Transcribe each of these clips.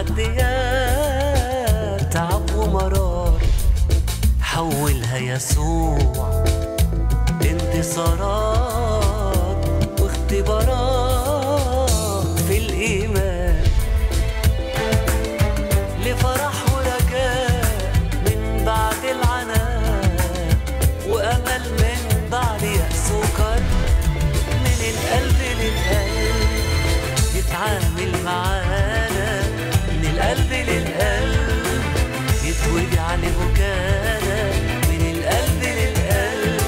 تحديات تعب ومرار حولها يسوع انتصارات واختبارات في الإيمان لفرح ورجاء من بعد العناء وأمل من بعد يأس وكرب من القلب للقلب يتعامل معانا من القلب للقلب يتوجع لبكانا من القلب للقلب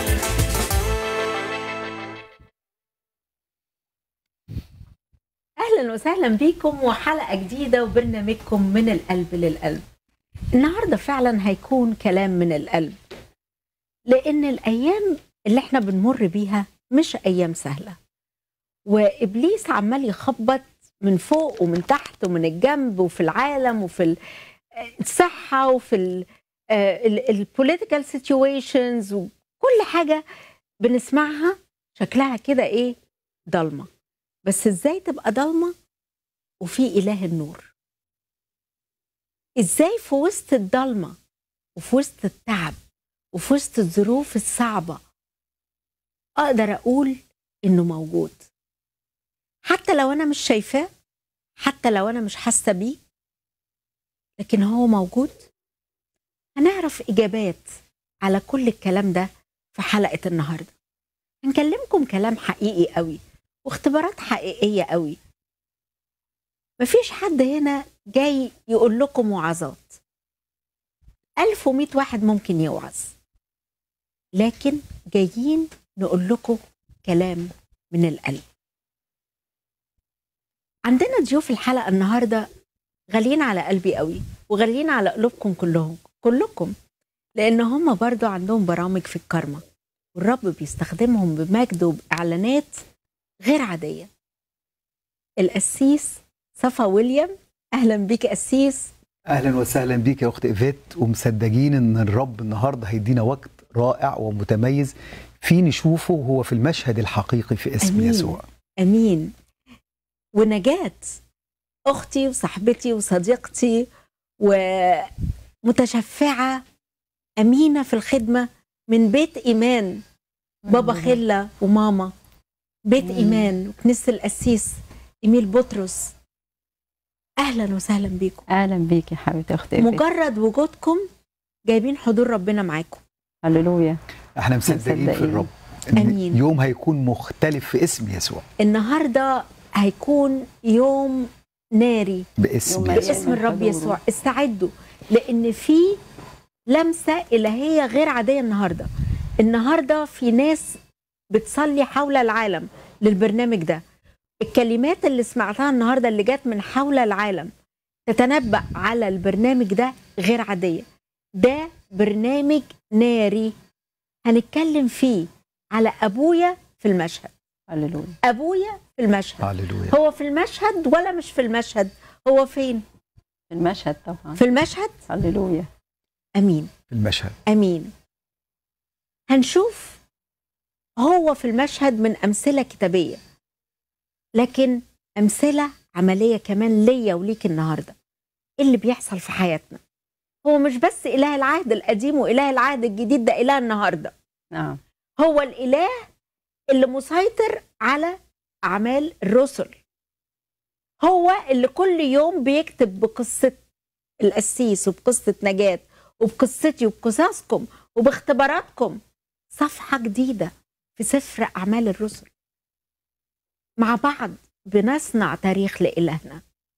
اهلا وسهلا بيكم وحلقه جديده وبرنامجكم من القلب للقلب النهارده فعلا هيكون كلام من القلب لان الايام اللي احنا بنمر بيها مش ايام سهله وابليس عمال يخبط من فوق ومن تحت ومن الجنب وفي العالم وفي ال- الصحه وفي البوليتيكال سيتويشنز وكل حاجه بنسمعها شكلها كده ايه ضلمه بس ازاي تبقى ضلمه وفي اله النور ازاي في وسط الضلمه وفي وسط التعب وفي وسط الظروف الصعبه اقدر اقول انه موجود حتى لو انا مش شايفاه حتى لو انا مش حاسه بيه لكن هو موجود هنعرف اجابات على كل الكلام ده في حلقه النهارده هنكلمكم كلام حقيقي قوي واختبارات حقيقيه قوي مفيش حد هنا جاي يقول لكم وعظات 1100 واحد ممكن يوعظ لكن جايين نقول لكم كلام من القلب عندنا ضيوف الحلقه النهارده غاليين على قلبي قوي وغاليين على قلوبكم كلهم كلكم لان هم برضو عندهم برامج في الكارما والرب بيستخدمهم بمجد وباعلانات غير عاديه القسيس صفا ويليام اهلا بيك قسيس اهلا وسهلا بيك يا اخت ايفات ومصدقين ان الرب النهارده هيدينا وقت رائع ومتميز في نشوفه هو في المشهد الحقيقي في اسم أمين. يسوع امين ونجاة اختي وصاحبتي وصديقتي ومتشفعه امينه في الخدمه من بيت ايمان بابا خله وماما بيت مم. ايمان وكنيسه القسيس ايميل بطرس اهلا وسهلا بيكم اهلا بيك يا حبيبتي اختي إيفي. مجرد وجودكم جايبين حضور ربنا معاكم هللويا احنا مصدقين في مصدقين. الرب ان أمين. يوم هيكون مختلف في اسم يسوع النهارده هيكون يوم ناري باسم يوم يسوع باسم الرب حضوره. يسوع استعدوا لان في لمسه الهيه غير عاديه النهارده النهارده في ناس بتصلي حول العالم للبرنامج ده الكلمات اللي سمعتها النهارده اللي جت من حول العالم تتنبأ على البرنامج ده غير عاديه ده برنامج ناري هنتكلم فيه على ابويا في المشهد هللويا ابويا في المشهد هللويا هو في المشهد ولا مش في المشهد هو فين في المشهد طبعا في المشهد هللويا امين في المشهد امين هنشوف هو في المشهد من امثله كتابيه لكن امثله عمليه كمان ليا وليك النهارده ايه اللي بيحصل في حياتنا هو مش بس اله العهد القديم واله العهد الجديد ده اله النهارده نعم هو الاله اللي مسيطر على اعمال الرسل هو اللي كل يوم بيكتب بقصه القسيس وبقصه نجاه وبقصتي وبقصصكم وباختباراتكم صفحه جديده في سفر اعمال الرسل مع بعض بنصنع تاريخ لالهنا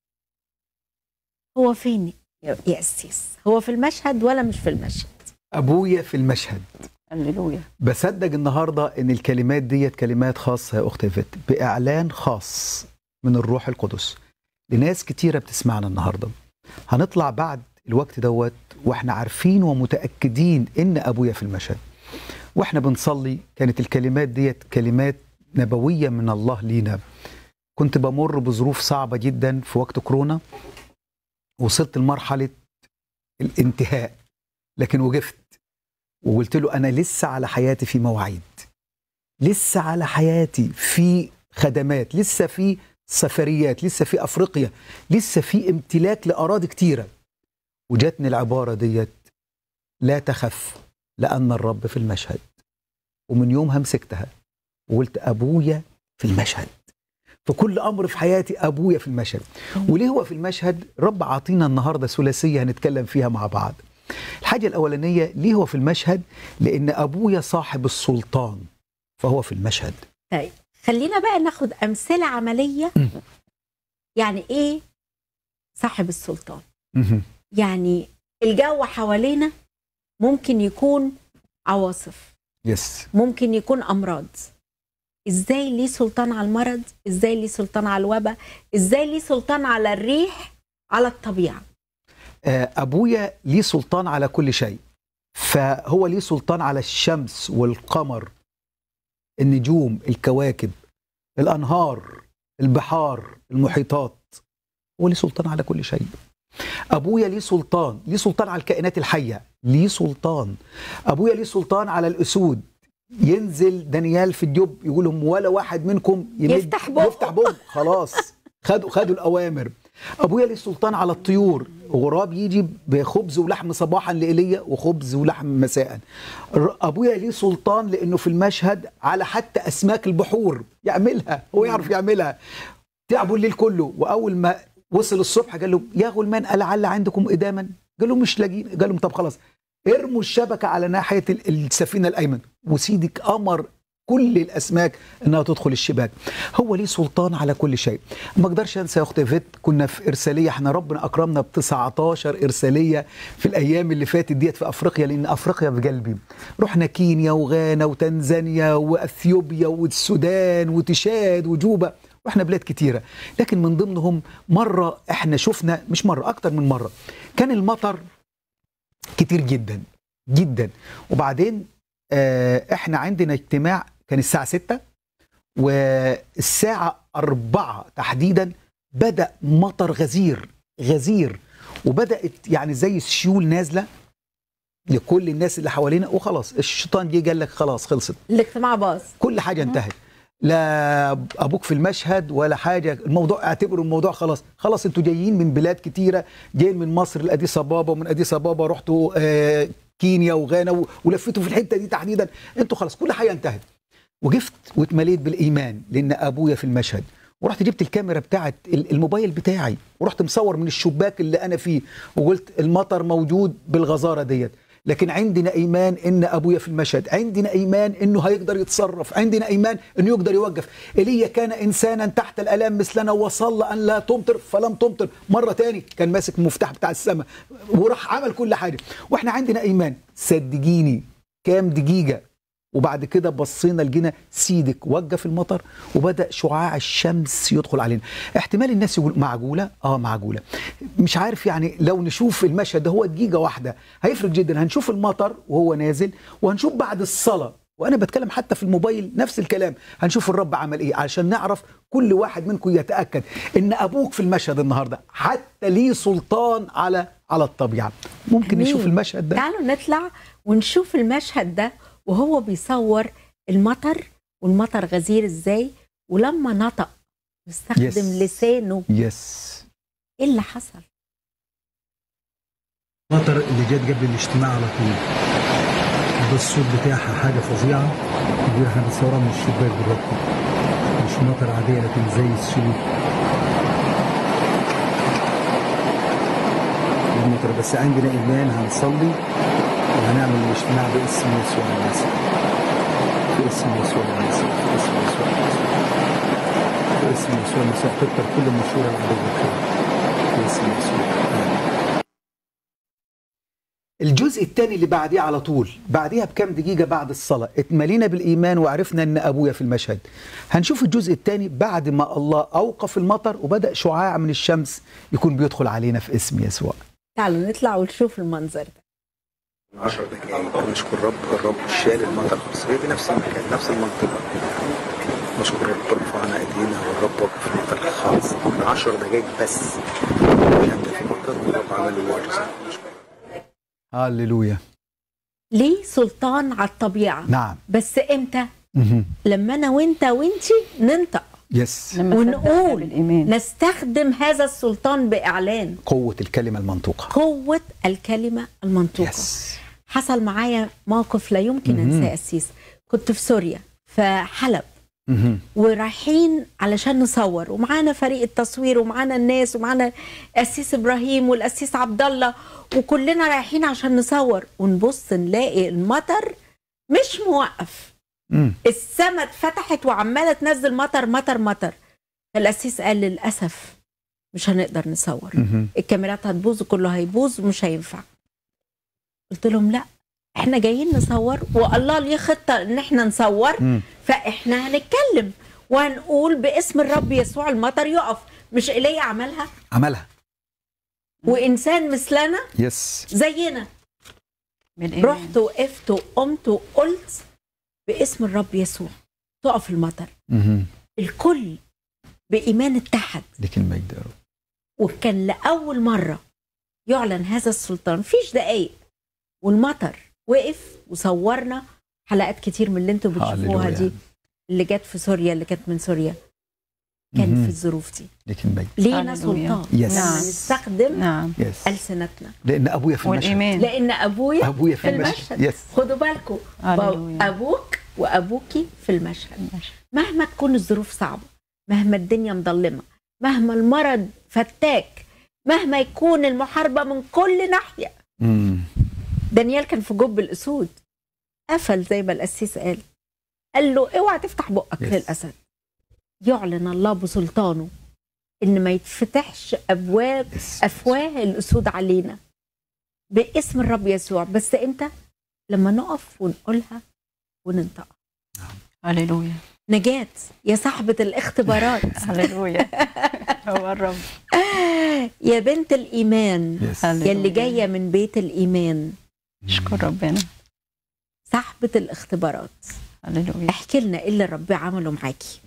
هو فين يا يا قسيس هو في المشهد ولا مش في المشهد ابويا في المشهد هللويا بصدق النهارده ان الكلمات ديت كلمات خاصه يا اخت ايفات باعلان خاص من الروح القدس لناس كتيره بتسمعنا النهارده هنطلع بعد الوقت دوت واحنا عارفين ومتاكدين ان ابويا في المشهد واحنا بنصلي كانت الكلمات ديت كلمات نبويه من الله لينا كنت بمر بظروف صعبه جدا في وقت كورونا وصلت لمرحله الانتهاء لكن وقفت وقلت له انا لسه على حياتي في مواعيد لسه على حياتي في خدمات لسه في سفريات لسه في افريقيا لسه في امتلاك لاراضي كتيره وجاتني العباره ديت لا تخف لان الرب في المشهد ومن يومها مسكتها وقلت ابويا في المشهد في كل امر في حياتي ابويا في المشهد وليه هو في المشهد رب عاطينا النهارده ثلاثيه هنتكلم فيها مع بعض الحاجه الاولانيه ليه هو في المشهد لان ابويا صاحب السلطان فهو في المشهد طيب خلينا بقى ناخد امثله عمليه مم. يعني ايه صاحب السلطان مهم. يعني الجو حوالينا ممكن يكون عواصف يس ممكن يكون امراض ازاي ليه سلطان على المرض ازاي ليه سلطان على الوباء ازاي ليه سلطان على الريح على الطبيعه آه، ابويا ليه سلطان على كل شيء فهو ليه سلطان على الشمس والقمر النجوم الكواكب الانهار البحار المحيطات هو ليه سلطان على كل شيء ابويا ليه سلطان ليه سلطان على الكائنات الحيه ليه سلطان ابويا ليه سلطان على الاسود ينزل دانيال في الجب يقول لهم ولا واحد منكم يمد يفتح بقه. يفتح بقه خلاص خدوا خدوا الاوامر ابويا ليه سلطان على الطيور غراب يجي بخبز ولحم صباحا لايليا وخبز ولحم مساء ر- ابويا ليه سلطان لانه في المشهد على حتى اسماك البحور يعملها هو يعرف يعملها تعبوا الليل كله واول ما وصل الصبح قال لهم يا غلمان ألعل عندكم إداما قال لهم مش لاقيين قال لهم طب خلاص ارموا الشبكة على ناحية ال- السفينة الأيمن وسيدك أمر كل الأسماك إنها تدخل الشباك هو ليه سلطان على كل شيء ما أقدرش أنسى يا أختي فيت كنا في إرسالية احنا ربنا أكرمنا ب 19 إرسالية في الأيام اللي فاتت ديت في أفريقيا لأن أفريقيا في قلبي رحنا كينيا وغانا وتنزانيا وأثيوبيا والسودان وتشاد وجوبا واحنا بلاد كتيره لكن من ضمنهم مره احنا شفنا مش مره اكتر من مره كان المطر كتير جدا جدا وبعدين آه احنا عندنا اجتماع كان الساعه 6 والساعه 4 تحديدا بدا مطر غزير غزير وبدات يعني زي السيول نازله لكل الناس اللي حوالينا وخلاص الشيطان جه قال لك خلاص خلصت الاجتماع باظ كل حاجه انتهت لا ابوك في المشهد ولا حاجه الموضوع اعتبروا الموضوع خلاص خلاص انتوا جايين من بلاد كتيره جايين من مصر لاديس ابابا ومن اديس ابابا رحتوا آه كينيا وغانا و- ولفتوا في الحته دي تحديدا انتوا خلاص كل حاجه انتهت وجفت واتمليت بالايمان لان ابويا في المشهد ورحت جبت الكاميرا بتاعت ال- الموبايل بتاعي ورحت مصور من الشباك اللي انا فيه وقلت المطر موجود بالغزاره ديت لكن عندنا ايمان ان ابويا في المشهد عندنا ايمان انه هيقدر يتصرف عندنا ايمان انه يقدر يوقف ايليا كان انسانا تحت الالام مثلنا وصلى ان لا تمطر فلم تمطر مره تاني كان ماسك المفتاح بتاع السماء وراح عمل كل حاجه واحنا عندنا ايمان صدقيني كام دقيقه وبعد كده بصينا لقينا سيدك وقف المطر وبدا شعاع الشمس يدخل علينا احتمال الناس يقول معقوله اه معقوله مش عارف يعني لو نشوف المشهد ده هو دقيقه واحده هيفرق جدا هنشوف المطر وهو نازل وهنشوف بعد الصلاه وانا بتكلم حتى في الموبايل نفس الكلام هنشوف الرب عمل ايه علشان نعرف كل واحد منكم يتاكد ان ابوك في المشهد النهارده حتى ليه سلطان على على الطبيعه ممكن أمين. نشوف المشهد ده تعالوا نطلع ونشوف المشهد ده وهو بيصور المطر والمطر غزير ازاي ولما نطق واستخدم Yes. لسانه يس ايه اللي حصل المطر اللي جت قبل الاجتماع على طول بالصوت بتاعها حاجه فظيعه دي احنا بنصورها من الشباك دلوقتي مش مطر عاديه لكن زي السيول المطر بس عندنا ايمان هنصلي وهنعمل الاجتماع باسم يسوع المسيح باسم يسوع المسيح باسم يسوع المسيح باسم يسوع المسيح تكتر كل مشهور العدو الخير باسم يسوع آمين. الجزء الثاني اللي بعديه على طول بعديها بكام دقيقة بعد الصلاة اتملينا بالإيمان وعرفنا أن أبويا في المشهد هنشوف الجزء الثاني بعد ما الله أوقف المطر وبدأ شعاع من الشمس يكون بيدخل علينا في اسم يسوع تعالوا نطلع ونشوف المنظر ده 10 دقائق نشكر رب الرب شال المطر خالص هي في نفس المكان نفس المنطقة نشكر الرب رفعنا ايدينا والرب وقف المطر خالص من 10 دقائق بس كان في مطر والرب عمل المعجزة نشكر هللويا ليه سلطان على الطبيعه نعم بس امتى مهم. لما انا وانت وانتي ننطق يس لما صدقنا ونقول بالايمان نستخدم هذا السلطان باعلان قوه الكلمه المنطوقه قوه الكلمه المنطوقه يس حصل معايا موقف لا يمكن مهم. انساه اسيس كنت في سوريا في حلب مهم. ورايحين علشان نصور ومعانا فريق التصوير ومعانا الناس ومعانا الاسيس ابراهيم والاسيس عبد الله وكلنا رايحين عشان نصور ونبص نلاقي المطر مش موقف مم. السما اتفتحت وعماله تنزل مطر مطر مطر الاسيس قال للاسف مش هنقدر نصور مهم. الكاميرات هتبوظ وكله هيبوظ ومش هينفع قلت لهم لا احنا جايين نصور والله ليه خطه ان احنا نصور مم. فاحنا هنتكلم وهنقول باسم الرب يسوع المطر يقف مش ايليا عملها عملها وانسان مثلنا يس زينا بالايمان رحت وقفت وقمت وقلت باسم الرب يسوع تقف المطر مهم. الكل بايمان اتحد ليك المجد يا رب وكان لاول مره يعلن هذا السلطان فيش دقايق والمطر وقف وصورنا حلقات كتير من اللي انتم بتشوفوها هللويا. دي اللي جت في سوريا اللي كانت من سوريا كان مهم. في الظروف دي ليك المجد لينا هللويا. سلطان يس. لما نعم. نستخدم نعم يس السنتنا لان ابويا في المشهد والايمان لان ابويا ابويا في في المشهد المشهد يس خدوا بالكم هللويا. ابوك وابوكي في المشهد مهما تكون الظروف صعبه مهما الدنيا مظلمه مهما المرض فتاك مهما يكون المحاربه من كل ناحيه مم. دانيال كان في جب الاسود قفل زي ما القسيس قال قال له اوعى تفتح بقك Yes. للاسد يعلن الله بسلطانه ان ما يتفتحش ابواب يس افواه الاسود علينا باسم الرب يسوع بس امتى لما نقف ونقولها وننطقها هللويا نجاة يا صاحبة الاختبارات هللويا هو الرب يا بنت الإيمان يس هللويا. يا اللي جاية من بيت الإيمان اشكر ربنا صاحبة الاختبارات هللويا احكي لنا ايه اللي ربي عمله معاكي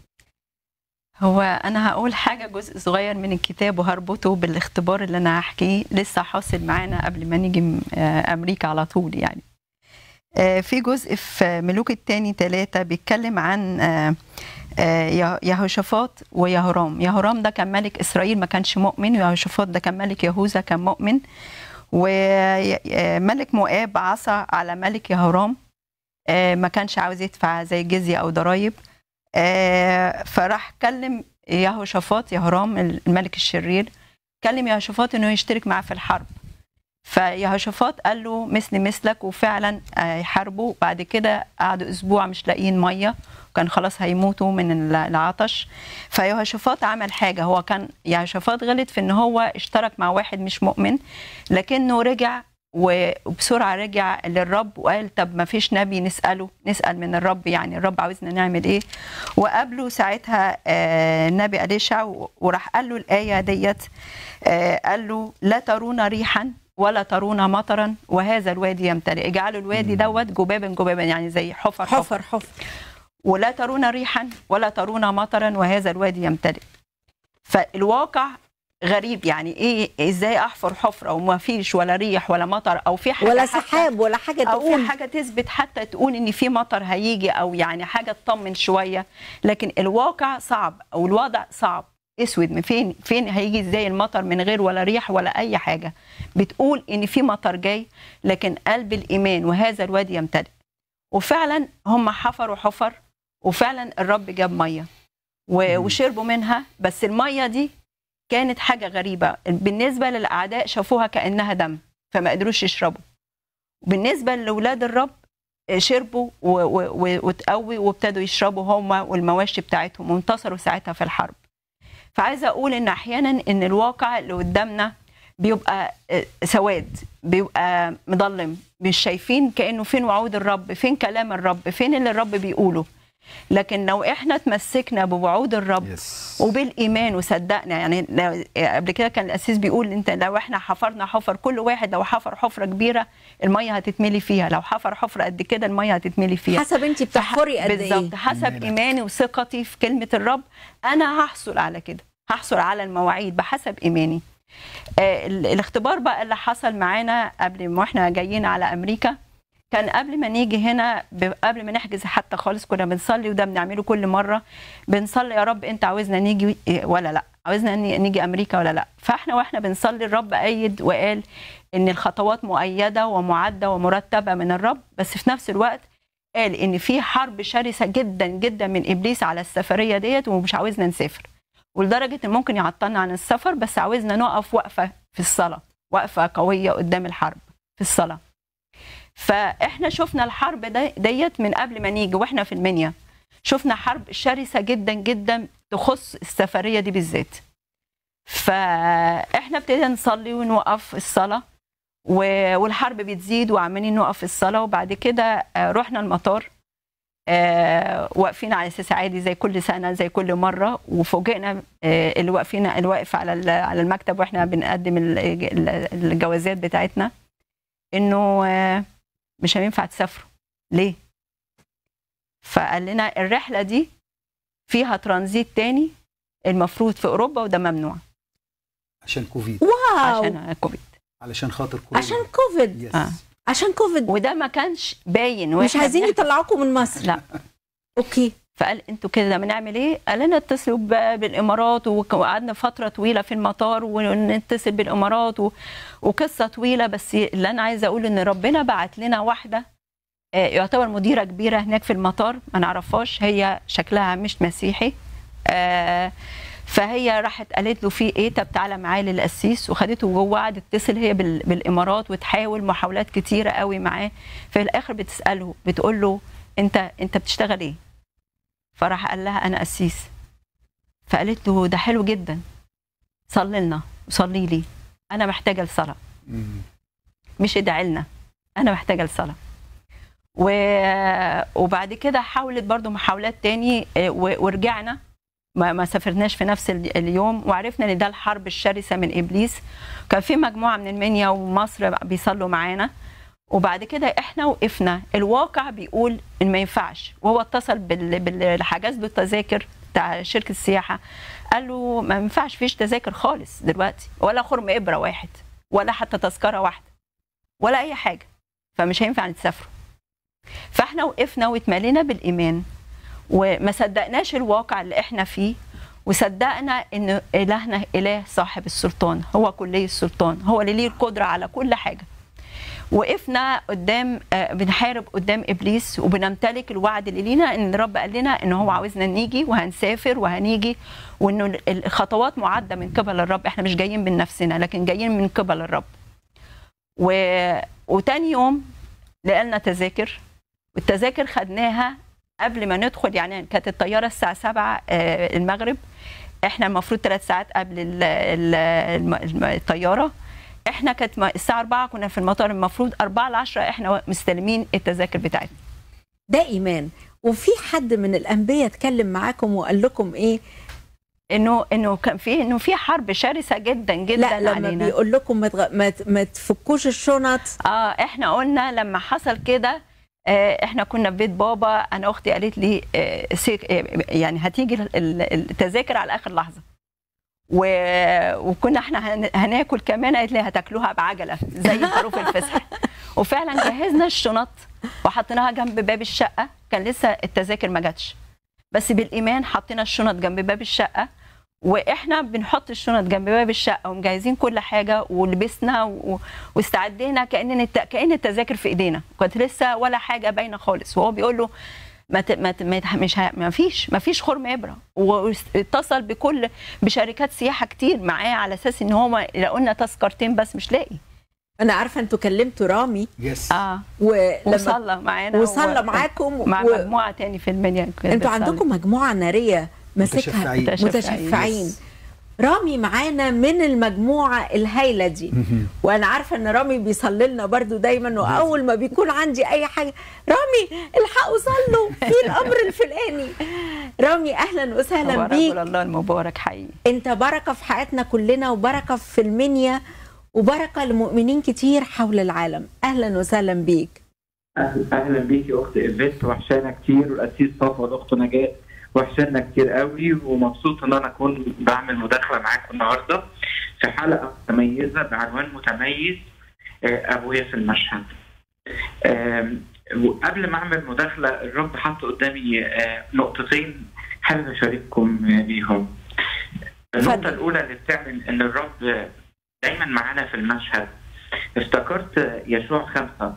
هو انا هقول حاجه جزء صغير من الكتاب وهربطه بالاختبار اللي انا هحكيه لسه حاصل معانا قبل ما نيجي م- آه، امريكا على طول يعني آه، في جزء في ملوك الثاني ثلاثة بيتكلم عن آه، آه، يه- يهوشافاط ويهورام يهورام ده كان ملك إسرائيل ما كانش مؤمن ويهوشافاط ده كان ملك يهوذا كان مؤمن وملك مؤاب عصى على ملك يهورام آه، ما كانش عاوز يدفع زي جزية أو ضرايب آه، فراح كلم يهوشافاط يهورام الملك الشرير كلم يهوشافاط انه يشترك معاه في الحرب فيهوشافاط قال له مثل مثلك وفعلا آه، يحاربوا بعد كده قعدوا اسبوع مش لاقيين ميه وكان خلاص هيموتوا من ال- العطش فيهوشافاط عمل حاجه هو كان يهوشافاط غلط في ان هو اشترك مع واحد مش مؤمن لكنه رجع وبسرعه رجع للرب وقال طب ما فيش نبي نساله نسال من الرب يعني الرب عاوزنا نعمل ايه وقابله ساعتها آه، النبي أليشع و- وراح قال له الآية ديت آه، قال له لا ترون ريحا ولا ترون مطرا وهذا الوادي يمتلئ اجعلوا الوادي دوت جبابا جبابا يعني زي حفر حفر حفر حفر ولا ترون ريحا ولا ترون مطرا وهذا الوادي يمتلئ فالواقع غريب يعني ايه ازاي احفر حفره وما فيش ولا ريح ولا مطر او في حاجه ولا حتى- سحاب ولا حاجة او تقول في حاجه تثبت حتى تقول ان في مطر هيجي او يعني حاجه تطمن شويه لكن الواقع صعب او الوضع صعب اسود من فين فين هيجي ازاي المطر من غير ولا ريح ولا اي حاجه بتقول ان في مطر جاي لكن قلب الايمان وهذا الوادي يمتلئ وفعلا هم حفروا حفر وفعلا الرب جاب ميه و- وشربوا منها بس الميه دي كانت حاجه غريبه بالنسبه للاعداء شافوها كانها دم فما قدروش يشربوا بالنسبه لاولاد الرب شربوا و- و- و- وتقوي وابتدوا يشربوا هم والمواشي بتاعتهم وانتصروا ساعتها في الحرب فعايزه اقول ان احيانا ان الواقع اللي قدامنا بيبقى آه، سواد بيبقى مضلم مش شايفين كانه فين وعود الرب فين كلام الرب فين اللي الرب بيقوله لكن لو احنا تمسكنا بوعود الرب يس وبالايمان وصدقنا يعني لو- قبل كده كان الاسيس بيقول انت لو احنا حفرنا حفر كل واحد لو حفر حفره كبيره الميه هتتملي فيها لو حفر حفره قد كده الميه هتتملي فيها حسب انت بتحفري قد ايه بالظبط حسب إيمانك. ايماني وثقتي في كلمه الرب انا هحصل على كده هحصل على المواعيد بحسب ايماني آه ال- الاختبار بقى اللي حصل معانا قبل ما احنا جايين على امريكا كان قبل ما نيجي هنا ب- قبل ما نحجز حتى خالص كنا بنصلي وده بنعمله كل مره بنصلي يا رب انت عاوزنا نيجي ولا لا عاوزنا ني- نيجي امريكا ولا لا فاحنا واحنا بنصلي الرب ايد وقال ان الخطوات مؤيده ومعده ومرتبه من الرب بس في نفس الوقت قال ان في حرب شرسه جدا جدا من ابليس على السفريه ديت ومش عاوزنا نسافر ولدرجه ان ممكن يعطلنا عن السفر بس عاوزنا نقف وقفه في الصلاه وقفه قويه قدام الحرب في الصلاه فاحنا شفنا الحرب دي ديت من قبل ما نيجي واحنا في المنيا شفنا حرب شرسه جدا جدا تخص السفريه دي بالذات فاحنا ابتدينا نصلي ونوقف الصلاه و- والحرب بتزيد وعمالين نقف في الصلاه وبعد كده آه، رحنا المطار آه، واقفين على اساس عادي زي كل سنه زي كل مره وفوجئنا آه، اللي واقفين اللي واقف على ال- على المكتب واحنا بنقدم ال- ال- الجوازات بتاعتنا انه آه، مش هينفع تسافروا ليه؟ فقال لنا الرحله دي فيها ترانزيت تاني المفروض في اوروبا وده ممنوع عشان كوفيد واو عشان كوفيد علشان خاطر كورونا عشان كوفيد يس. آه. عشان كوفيد وده ما كانش باين مش وإحنا عايزين بنحكي- يطلعوكم من مصر لا اوكي فقال انتوا كده بنعمل ايه؟ قال لنا اتصلوا ب- بالامارات وك- وقعدنا فتره طويله في المطار ونتصل بالامارات و... وقصه طويله بس اللي انا عايزه اقول ان ربنا بعت لنا واحده آه، يعتبر مديره كبيره هناك في المطار ما نعرفهاش هي شكلها مش مسيحي آه، فهي راحت قالت له في ايه طب تعالى معايا للقسيس وخدته جوه قعدت تتصل هي بال- بالامارات وتحاول محاولات كتيره قوي معاه في الاخر بتساله بتقول له انت انت بتشتغل ايه؟ فراح قال لها انا قسيس فقالت له ده حلو جدا صلي لنا وصلي لي انا محتاجه لصلاه مم. مش ادعي لنا انا محتاجه لصلاه و... وبعد كده حاولت برضو محاولات تاني آه، و... ورجعنا ما, ما سافرناش في نفس ال- اليوم وعرفنا ان ده الحرب الشرسه من ابليس كان في مجموعه من المنيا ومصر بيصلوا معانا وبعد كده احنا وقفنا الواقع بيقول ان ما ينفعش وهو اتصل بال... بال... حجز له التذاكر بتاع شركه السياحه قال له ما ينفعش فيش تذاكر خالص دلوقتي ولا خرم ابره واحد ولا حتى تذكره واحده ولا اي حاجه فمش هينفع نسافروا فاحنا وقفنا واتملينا بالايمان وما صدقناش الواقع اللي احنا فيه وصدقنا ان الهنا اله صاحب السلطان هو كلي السلطان هو اللي ليه القدره على كل حاجه وقفنا قدام آه، بنحارب قدام ابليس وبنمتلك الوعد اللي لينا ان الرب قال لنا ان هو عاوزنا نيجي وهنسافر وهنيجي وانه ال- الخطوات معده من قبل الرب احنا مش جايين من نفسنا لكن جايين من قبل الرب و... وتاني يوم لقينا تذاكر والتذاكر خدناها قبل ما ندخل يعني كانت الطياره الساعه 7 آه، المغرب احنا المفروض ثلاث ساعات قبل ال- ال- الم- الم- الطياره احنا كانت م- الساعه 4 كنا في المطار المفروض 4 ل 10 احنا مستلمين التذاكر بتاعتنا ده ايمان وفي حد من الانبياء اتكلم معاكم وقال لكم ايه انه انه كان في انه في حرب شرسه جدا جدا لا لما علينا بيقول لكم ما, تغ... ما, ت- ما تفكوش الشنط اه احنا قلنا لما حصل كده آه، احنا كنا في بيت بابا انا اختي قالت لي آه، سيك- آه، يعني هتيجي ال- ال- التذاكر على اخر لحظه و... وكنا احنا هن... هناكل كمان قالت لي هتاكلوها بعجله زي خروف الفسح وفعلا جهزنا الشنط وحطيناها جنب باب الشقه كان لسه التذاكر ما جاتش بس بالايمان حطينا الشنط جنب باب الشقه واحنا بنحط الشنط جنب باب الشقه ومجهزين كل حاجه ولبسنا و... واستعدينا كان الت... كان التذاكر في ايدينا كانت لسه ولا حاجه باينه خالص وهو بيقول له ما ت... ما, ت... ما ت- مش ه... ما فيش ما فيش خرم ابره واتصل بكل بشركات سياحه كتير معاه على اساس ان هو لو قلنا تذكرتين بس مش لاقي انا عارفه انتوا كلمتوا رامي يس اه ولما وصلى معانا وصلى و- معاكم مع و... مجموعه تاني في المنيا كانت انتوا بتصلي. عندكم مجموعه ناريه ماسكها متشفعين. متشفعين يس. رامي معانا من المجموعه الهايله دي مهم. وانا عارفه ان رامي بيصلي لنا برضو دايما واول ما بيكون عندي اي حاجه رامي الحقوا صلوا في الامر الفلاني رامي اهلا وسهلا هو بيك رجل الله المبارك حقيقي انت بركه في حياتنا كلنا وبركه في المنيا وبركه لمؤمنين كتير حول العالم اهلا وسهلا بيك أهل- اهلا بيكي اخت ايفيت وحشانا كتير والاسيس صفوة الاخت نجاة وحشانا كتير قوي ومبسوط ان انا اكون بعمل مداخله معاكم النهارده في حلقه متميزه بعنوان متميز آه، ابويا في المشهد. آم، وقبل ما اعمل مداخله الرب حط قدامي آه، نقطتين حابب اشارككم آه، بيهم. النقطه اتفضل. الاولى اللي بتعلن ان الرب دايما معانا في المشهد افتكرت يشوع خمسه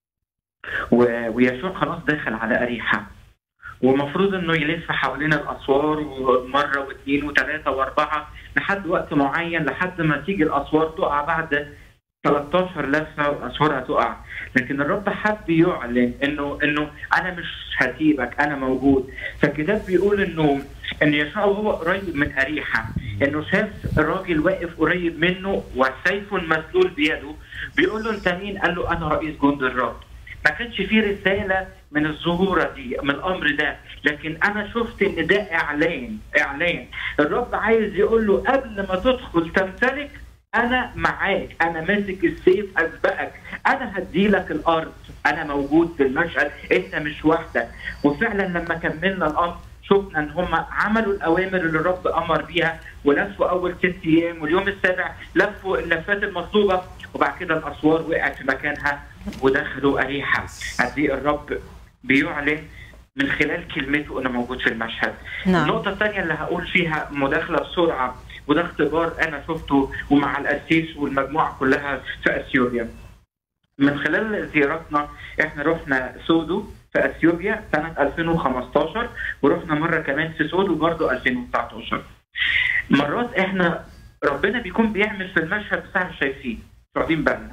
و- ويشوع خلاص داخل على اريحه ومفروض انه يلف حوالين الاسوار ومره واثنين وثلاثه واربعه لحد وقت معين لحد ما تيجي الاسوار تقع بعد 13 لفه والاسوار هتقع لكن الرب حب يعلن انه انه انا مش هسيبك انا موجود فالكتاب بيقول انه ان يشوع وهو قريب من اريحه انه شاف الراجل واقف قريب منه وسيف مسلول بيده بيقول له انت مين؟ قال له انا رئيس جند الرب ما كانش في رساله من الظهوره دي من الامر ده لكن انا شفت ان ده اعلان اعلان الرب عايز يقول له قبل ما تدخل تمتلك انا معاك انا ماسك السيف اسبقك انا هديلك الارض انا موجود في المشهد انت مش وحدك وفعلا لما كملنا الامر شفنا ان هم عملوا الاوامر اللي الرب امر بيها ولفوا اول ست ايام واليوم السابع لفوا اللفات المطلوبه وبعد كده الاسوار وقعت في مكانها ودخلوا اريحه قد ايه الرب بيعلن من خلال كلمته انه موجود في المشهد نعم. النقطه الثانيه اللي هقول فيها مداخله بسرعه وده اختبار انا شفته ومع القسيس والمجموعه كلها في اثيوبيا من خلال زيارتنا احنا رحنا سودو في اثيوبيا سنه 2015 ورحنا مره كمان في سودو برضه 2019 مرات احنا ربنا بيكون بيعمل في المشهد بس احنا شايفين مش واخدين بالنا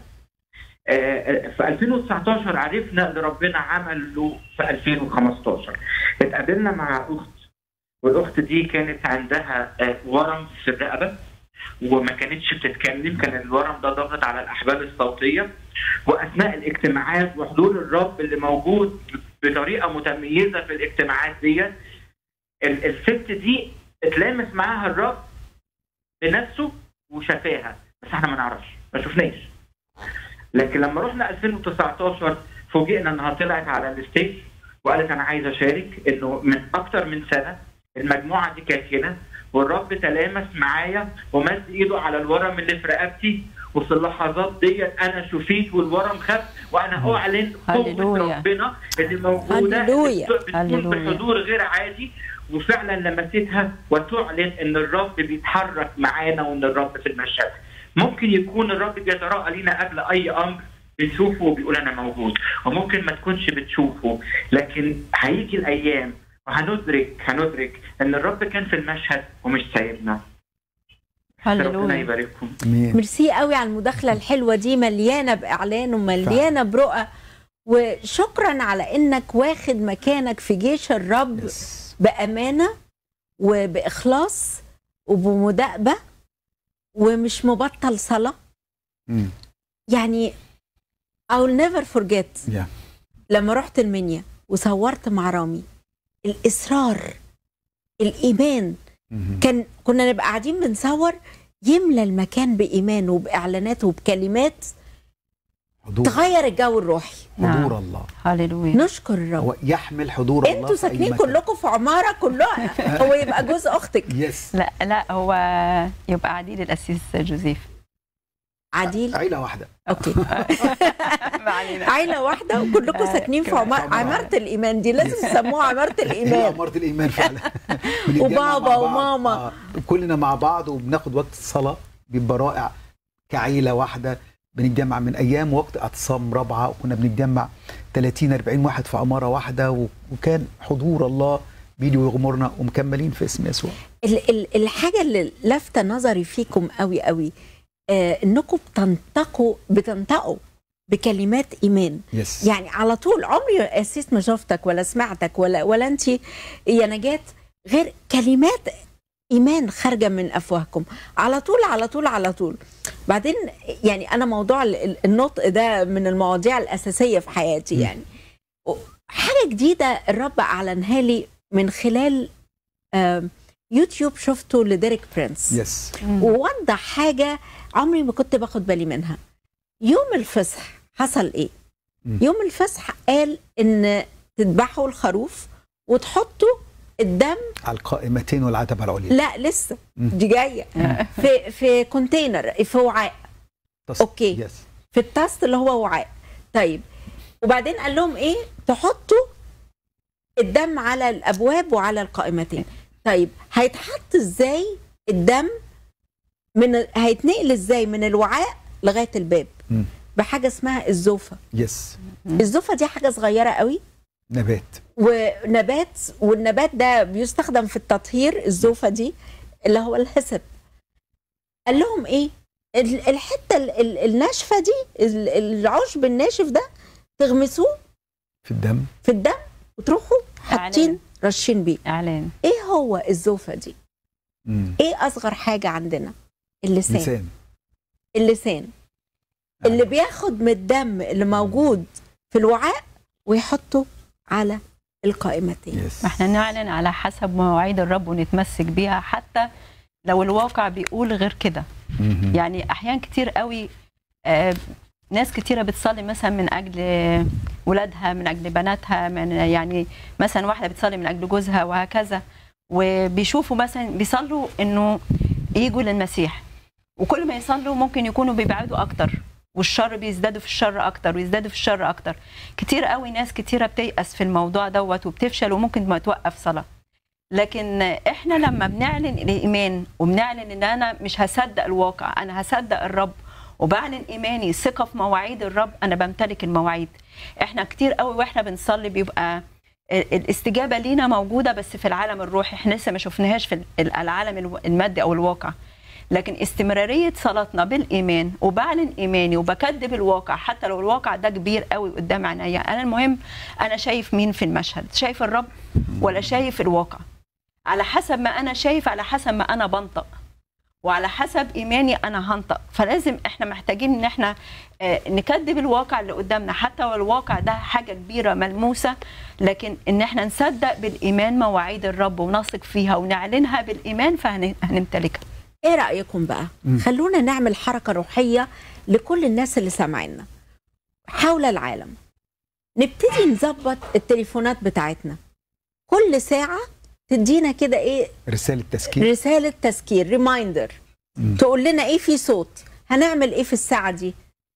آه، في 2019 عرفنا اللي ربنا عمله في 2015 اتقابلنا مع اخت والاخت دي كانت عندها آه، ورم في الرقبه وما كانتش بتتكلم كان الورم ده ضاغط على الاحبال الصوتيه واثناء الاجتماعات وحضور الرب اللي موجود بطريقه متميزه في الاجتماعات ديت ال- الست دي اتلامس معاها الرب بنفسه وشافاها بس احنا ما نعرفش ما شفناش لكن لما رحنا 2019 فوجئنا انها طلعت على الستيج وقالت انا عايزه اشارك انه من اكتر من سنه المجموعه دي كانت هنا والرب تلامس معايا ومد ايده على الورم اللي في رقبتي وفي اللحظات ديت انا شفيت والورم خف وانا اعلن قوه هللويا. ربنا اللي موجوده هللويا. اللي بتكون هللويا. بحضور غير عادي وفعلا لمستها وتعلن ان الرب بيتحرك معانا وان الرب في المشهد ممكن يكون الرب بيتراءى لينا قبل اي امر بنشوفه وبيقول انا موجود وممكن ما تكونش بتشوفه لكن هيجي الايام وهندرك هندرك ان الرب كان في المشهد ومش سايبنا ربنا هللويا يبارككم امين ميرسي قوي على المداخله الحلوه دي مليانه باعلان ومليانه برؤى وشكرا على انك واخد مكانك في جيش الرب يس. بامانه وباخلاص وبمداءبه ومش مبطل صلاه مم. يعني I'll never forget Yeah. لما رحت المنيا وصورت مع رامي الاصرار الايمان مم. كان كنا نبقى قاعدين بنصور يملى المكان بايمان وباعلانات وبكلمات حضور تغير الجو الروحي حضور الله هللويا نشكر الرب هو يحمل حضور الله انتوا في أي ساكنين مكان. كلكم في عماره كلها هو يبقى جوز اختك يس لا لا هو يبقى عديد القسيس جوزيف عديل عيله واحده اوكي ما علينا عائله واحده وكلكم ساكنين في عماره عمارة. عماره الايمان دي لازم يسموها عماره هي الايمان أمارة الإيمان فعلا بنتجمع وبابا مع بعض. وماما. آه. كلنا مع بعض وبناخد وقت الصلاة بيبقى رائع كعيلة واحدة بنتجمع من أيام وقت اعتصام رابعة وكنا بنتجمع 30 40 واحد في عمارة واحدة و- وكان حضور الله بيجي ويغمرنا ومكملين في اسم يسوع ال- ال- الحاجه اللي لافته نظري فيكم قوي قوي آه انكم بتنطقوا بتنطقوا بكلمات ايمان يس يعني على طول عمري يا اسيس ما شفتك ولا سمعتك ولا ولا انت يا نجاة غير كلمات ايمان خارجه من افواهكم على طول على طول على طول بعدين يعني انا موضوع ال- ال- النطق ده من المواضيع الاساسيه في حياتي يعني و- حاجه جديده الرب اعلنها لي من خلال آم، يوتيوب شفته لديريك برينس يس ووضح حاجه عمري ما كنت باخد بالي منها يوم الفصح حصل ايه مم. يوم الفصح قال ان تذبحوا الخروف وتحطوا الدم على القائمتين والعتبة العليا لا لسه مم. دي جايه في في كونتينر في وعاء تص- أوكي. يس في التاست اللي هو وعاء طيب وبعدين قال لهم ايه تحطوا الدم على الابواب وعلى القائمتين طيب هيتحط ازاي الدم من هيتنقل ازاي من الوعاء لغايه الباب مم. بحاجه اسمها الزوفه يس الزوفه دي حاجه صغيره قوي نبات ونبات والنبات ده بيستخدم في التطهير الزوفه دي اللي هو الحسب قال لهم ايه ال- الحته ال- ال- الناشفه دي ال- العشب الناشف ده تغمسوه في الدم في الدم وتروحوا حاطين إعلان. رشين بيه اعلان ايه هو الزوفه دي مم. ايه اصغر حاجه عندنا اللسان لسان اللسان اللي بياخد من الدم اللي موجود في الوعاء ويحطه على القائمتين يس احنا نعلن على حسب مواعيد الرب ونتمسك بيها حتى لو الواقع بيقول غير كده مهم. يعني احيان كتير قوي آه، ناس كتيره بتصلي مثلا من اجل ولادها من اجل بناتها من يعني مثلا واحده بتصلي من اجل جوزها وهكذا وبيشوفوا مثلا بيصلوا انه يجوا للمسيح وكل ما يصلوا ممكن يكونوا بيبعدوا اكتر والشر بيزدادوا في الشر اكتر ويزدادوا في الشر اكتر كتير قوي ناس كتيره بتيأس في الموضوع دوت وبتفشل وممكن ما توقف صلاه لكن احنا لما بنعلن الايمان وبنعلن ان انا مش هصدق الواقع انا هصدق الرب وبعلن ايماني ثقه في مواعيد الرب انا بمتلك المواعيد احنا كتير قوي واحنا بنصلي بيبقى ال- الاستجابه لينا موجوده بس في العالم الروحي احنا لسه ما شفناهاش في ال- العالم الو- المادي او الواقع لكن استمراريه صلاتنا بالايمان وبعلن ايماني وبكذب الواقع حتى لو الواقع ده كبير قوي قدام عينيا انا المهم انا شايف مين في المشهد شايف الرب ولا شايف الواقع على حسب ما انا شايف على حسب ما انا بنطق وعلى حسب ايماني انا هنطق فلازم احنا محتاجين ان احنا آه، نكذب الواقع اللي قدامنا حتى لو الواقع ده حاجه كبيره ملموسه لكن ان احنا نصدق بالايمان مواعيد الرب ونثق فيها ونعلنها بالايمان فهنمتلكها ايه رايكم بقى مم. خلونا نعمل حركه روحيه لكل الناس اللي سامعينا حول العالم نبتدي نظبط التليفونات بتاعتنا كل ساعه تدينا كده ايه رساله تذكير رساله تذكير ريمايندر مم. تقول لنا ايه في صوت هنعمل ايه في الساعه دي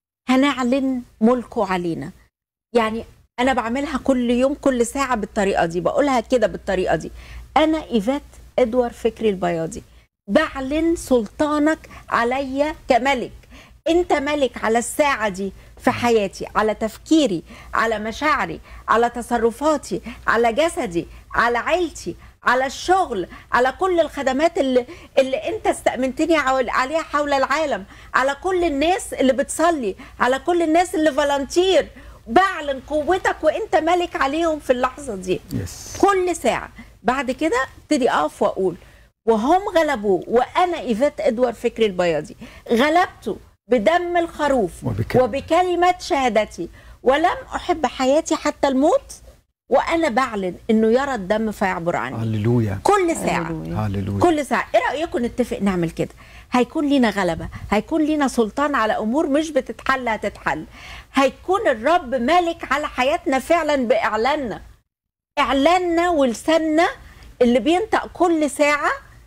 هنعلن ملكه علينا يعني انا بعملها كل يوم كل ساعه بالطريقه دي بقولها كده بالطريقه دي انا ايفات ادوار فكري البياضي بعلن سلطانك عليا كملك انت ملك على الساعه دي في حياتي على تفكيري على مشاعري على تصرفاتي على جسدي على عيلتي على الشغل على كل الخدمات اللي, اللي انت استأمنتني عول- عليها حول العالم على كل الناس اللي بتصلي على كل الناس اللي فالنتير بعلن قوتك وانت ملك عليهم في اللحظه دي يس كل ساعة بعد كده ابتدي أقف وأقول وهم غلبوا وأنا إيفات إدوار فكري البياضي غلبته بدم الخروف وبكلمة. وبكلمة شهادتي ولم أحب حياتي حتى الموت وأنا بعلن إنه يرى الدم فيعبر عني هللويا كل ساعة هللويا. هللويا كل ساعة ايه رأيكم نتفق نعمل كده هيكون لينا غلبة هيكون لينا سلطان على أمور مش بتتحل هتتحل هيكون الرب مالك على حياتنا فعلا بإعلاننا إعلاننا ولساننا اللي بينطق كل ساعة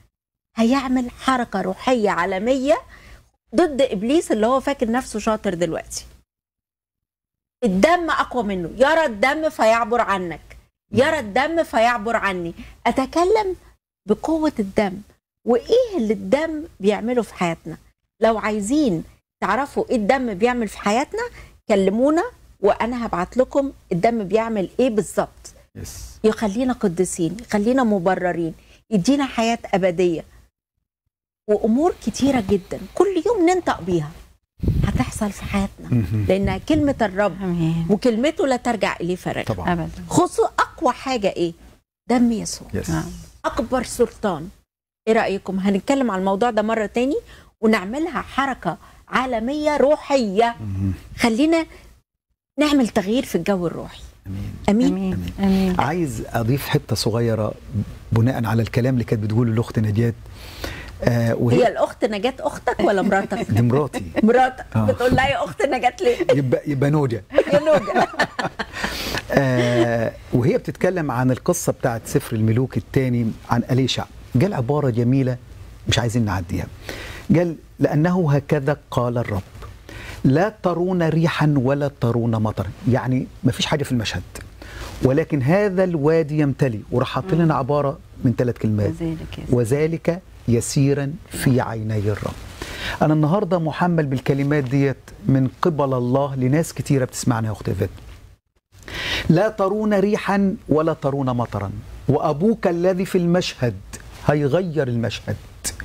هيعمل حركة روحية عالمية ضد إبليس اللي هو فاكر نفسه شاطر دلوقتي الدم أقوى منه يرى الدم فيعبر عنك يرى الدم فيعبر عني أتكلم بقوة الدم وإيه اللي الدم بيعمله في حياتنا لو عايزين تعرفوا إيه الدم بيعمل في حياتنا كلمونا وأنا هبعت لكم الدم بيعمل إيه بالظبط يس يخلينا قديسين يخلينا مبررين يدينا حياة أبدية وأمور كتيرة جدا كل يوم ننطق بيها هتحصل في حياتنا مهم. لأنها كلمة الرب امين وكلمته لا ترجع إليه فارغة طبعا ابدا خصوصا أقوى حاجة إيه دم يسوع يس نعم. اكبر سلطان ايه رايكم هنتكلم عن الموضوع ده مره تاني ونعملها حركه عالميه روحيه مهم. خلينا نعمل تغيير في الجو الروحي امين امين, امين امين عايز اضيف حته صغيره بناء على الكلام اللي كانت بتقوله الاخت نجاة آه هي وهي الاخت نجاة اختك ولا مراتك دي مراتي مراتك آه. بتقول لها يا اخت نجاة ليه يبقى يبقى نوجه يا نوجة آه وهي بتتكلم عن القصه بتاعت سفر الملوك الثاني عن اليشع قال عباره جميله مش عايزين نعديها قال لانه هكذا قال الرب لا ترون ريحا ولا ترون مطرا يعني ما فيش حاجه في المشهد ولكن هذا الوادي يمتلي وراح حاط لنا عباره من ثلاث كلمات وذلك يا وذلك يسيرا في عيني الرب انا النهارده محمل بالكلمات ديت من قبل الله لناس كتيره بتسمعنا يا اختي فيت لا ترون ريحا ولا ترون مطرا وابوك الذي في المشهد هيغير المشهد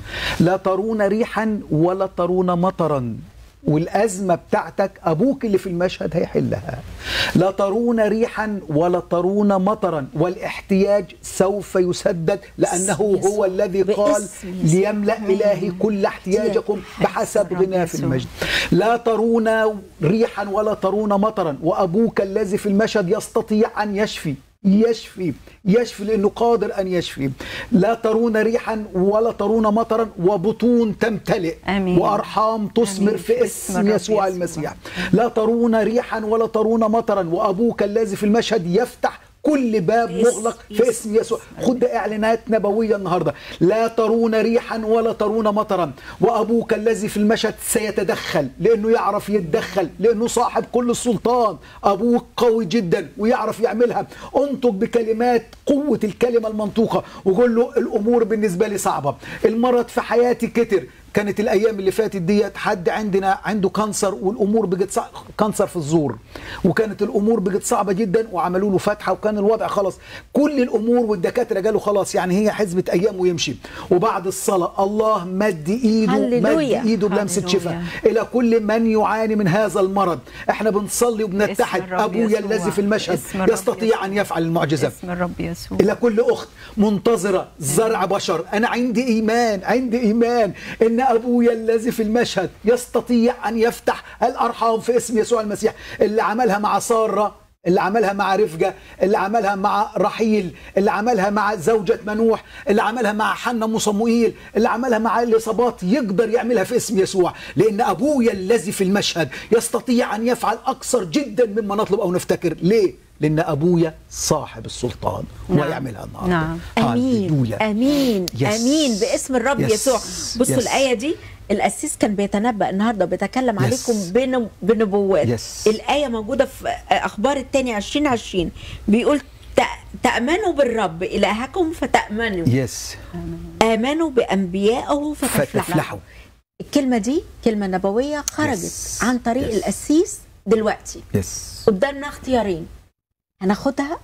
لا ترون ريحا ولا ترون مطرا والأزمة بتاعتك أبوك اللي في المشهد هيحلها لا ترون ريحا ولا ترون مطرا والاحتياج سوف يسدد لأنه باسم هو يسوع. الذي قال باسم يسوع. ليملأ إلهي كل احتياجكم بحسب الرب غناه في يسوع. المجد لا ترون ريحا ولا ترون مطرا وأبوك الذي في المشهد يستطيع أن يشفي يشفي يشفي لأنه قادر أن يشفي لا ترون ريحا ولا ترون مطرا وبطون تمتلئ آمين. وأرحام تثمر آمين. في باسم اسم الرب يسوع يسوع. المسيح لا ترون ريحا ولا ترون مطرا وأبوك الذي في المشهد يفتح كل باب باسم مغلق في اسم يسوع خد ده اعلانات نبويه النهارده لا ترون ريحا ولا ترون مطرا وابوك الذي في المشهد سيتدخل لانه يعرف يتدخل لانه صاحب كل السلطان ابوك قوي جدا ويعرف يعملها انطق بكلمات قوه الكلمه المنطوقه وقول له الامور بالنسبه لي صعبه المرض في حياتي كتر كانت الايام اللي فاتت ديت حد عندنا عنده كانسر والامور بقت صع... كانسر في الزور وكانت الامور بقت صعبه جدا وعملوا له فتحه وكان الوضع خلاص كل الامور والدكاتره قالوا خلاص يعني هي حزبه ايام ويمشي وبعد الصلاه الله مد ايده مد هللويا. ايده بلمسه هللويا. شفاء الى كل من يعاني من هذا المرض احنا بنصلي وبنتحد باسم الرب ابويا يسوع. الذي في المشهد باسم الرب يستطيع ان يفعل المعجزه اسم الرب يسوع إلى كل أخت منتظرة زرع بشر أنا عندي إيمان عندي إيمان إن أبويا الذي في المشهد يستطيع أن يفتح الأرحام في اسم يسوع المسيح اللي عملها مع سارة اللي عملها مع رفجة اللي عملها مع رحيل اللي عملها مع زوجة منوح اللي عملها مع حنا وصموئيل اللي عملها مع الإصابات يقدر يعملها في اسم يسوع لأن أبويا الذي في المشهد يستطيع أن يفعل أكثر جدا مما نطلب أو نفتكر ليه؟ لأن أبويا صاحب السلطان نعم. ويعملها النهارده نعم. امين هللويا. امين يس. امين باسم الرب يس. يسوع بصوا يس. الايه دي القسيس كان بيتنبأ النهارده بيتكلم يس. عليكم بن- بنبوات يس. الايه موجوده في اخبار التاني 2020 بيقول "تأ- تأمنوا بالرب إلهكم فتأمنوا يس آمنوا بأنبيائه فتفلحوا فتفلحوا الكلمة دي كلمة نبوية خرجت يس. عن طريق يس. القسيس دلوقتي يس قدامنا اختيارين هناخدها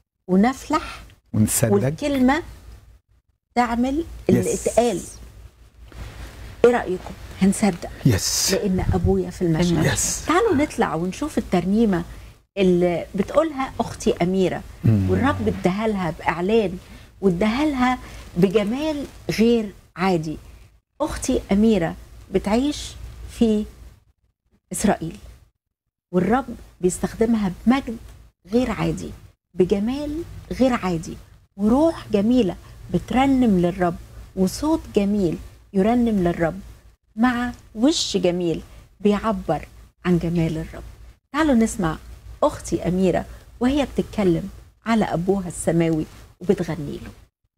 ونفلح ونصدق والكلمة تعمل اللي يس. اتقال ايه رأيكم هنصدق يس لأن أبويا في المشهد يس تعالوا نطلع ونشوف الترنيمة اللي بتقولها أختي أميرة مم. والرب اداها لها بإعلان واداها لها بجمال غير عادي أختي أميرة بتعيش في إسرائيل والرب بيستخدمها بمجد غير عادي بجمال غير عادي وروح جميلة بترنم للرب وصوت جميل يرنم للرب مع وش جميل بيعبر عن جمال الرب تعالوا نسمع أختي أميرة وهي بتتكلم على أبوها السماوي وبتغني له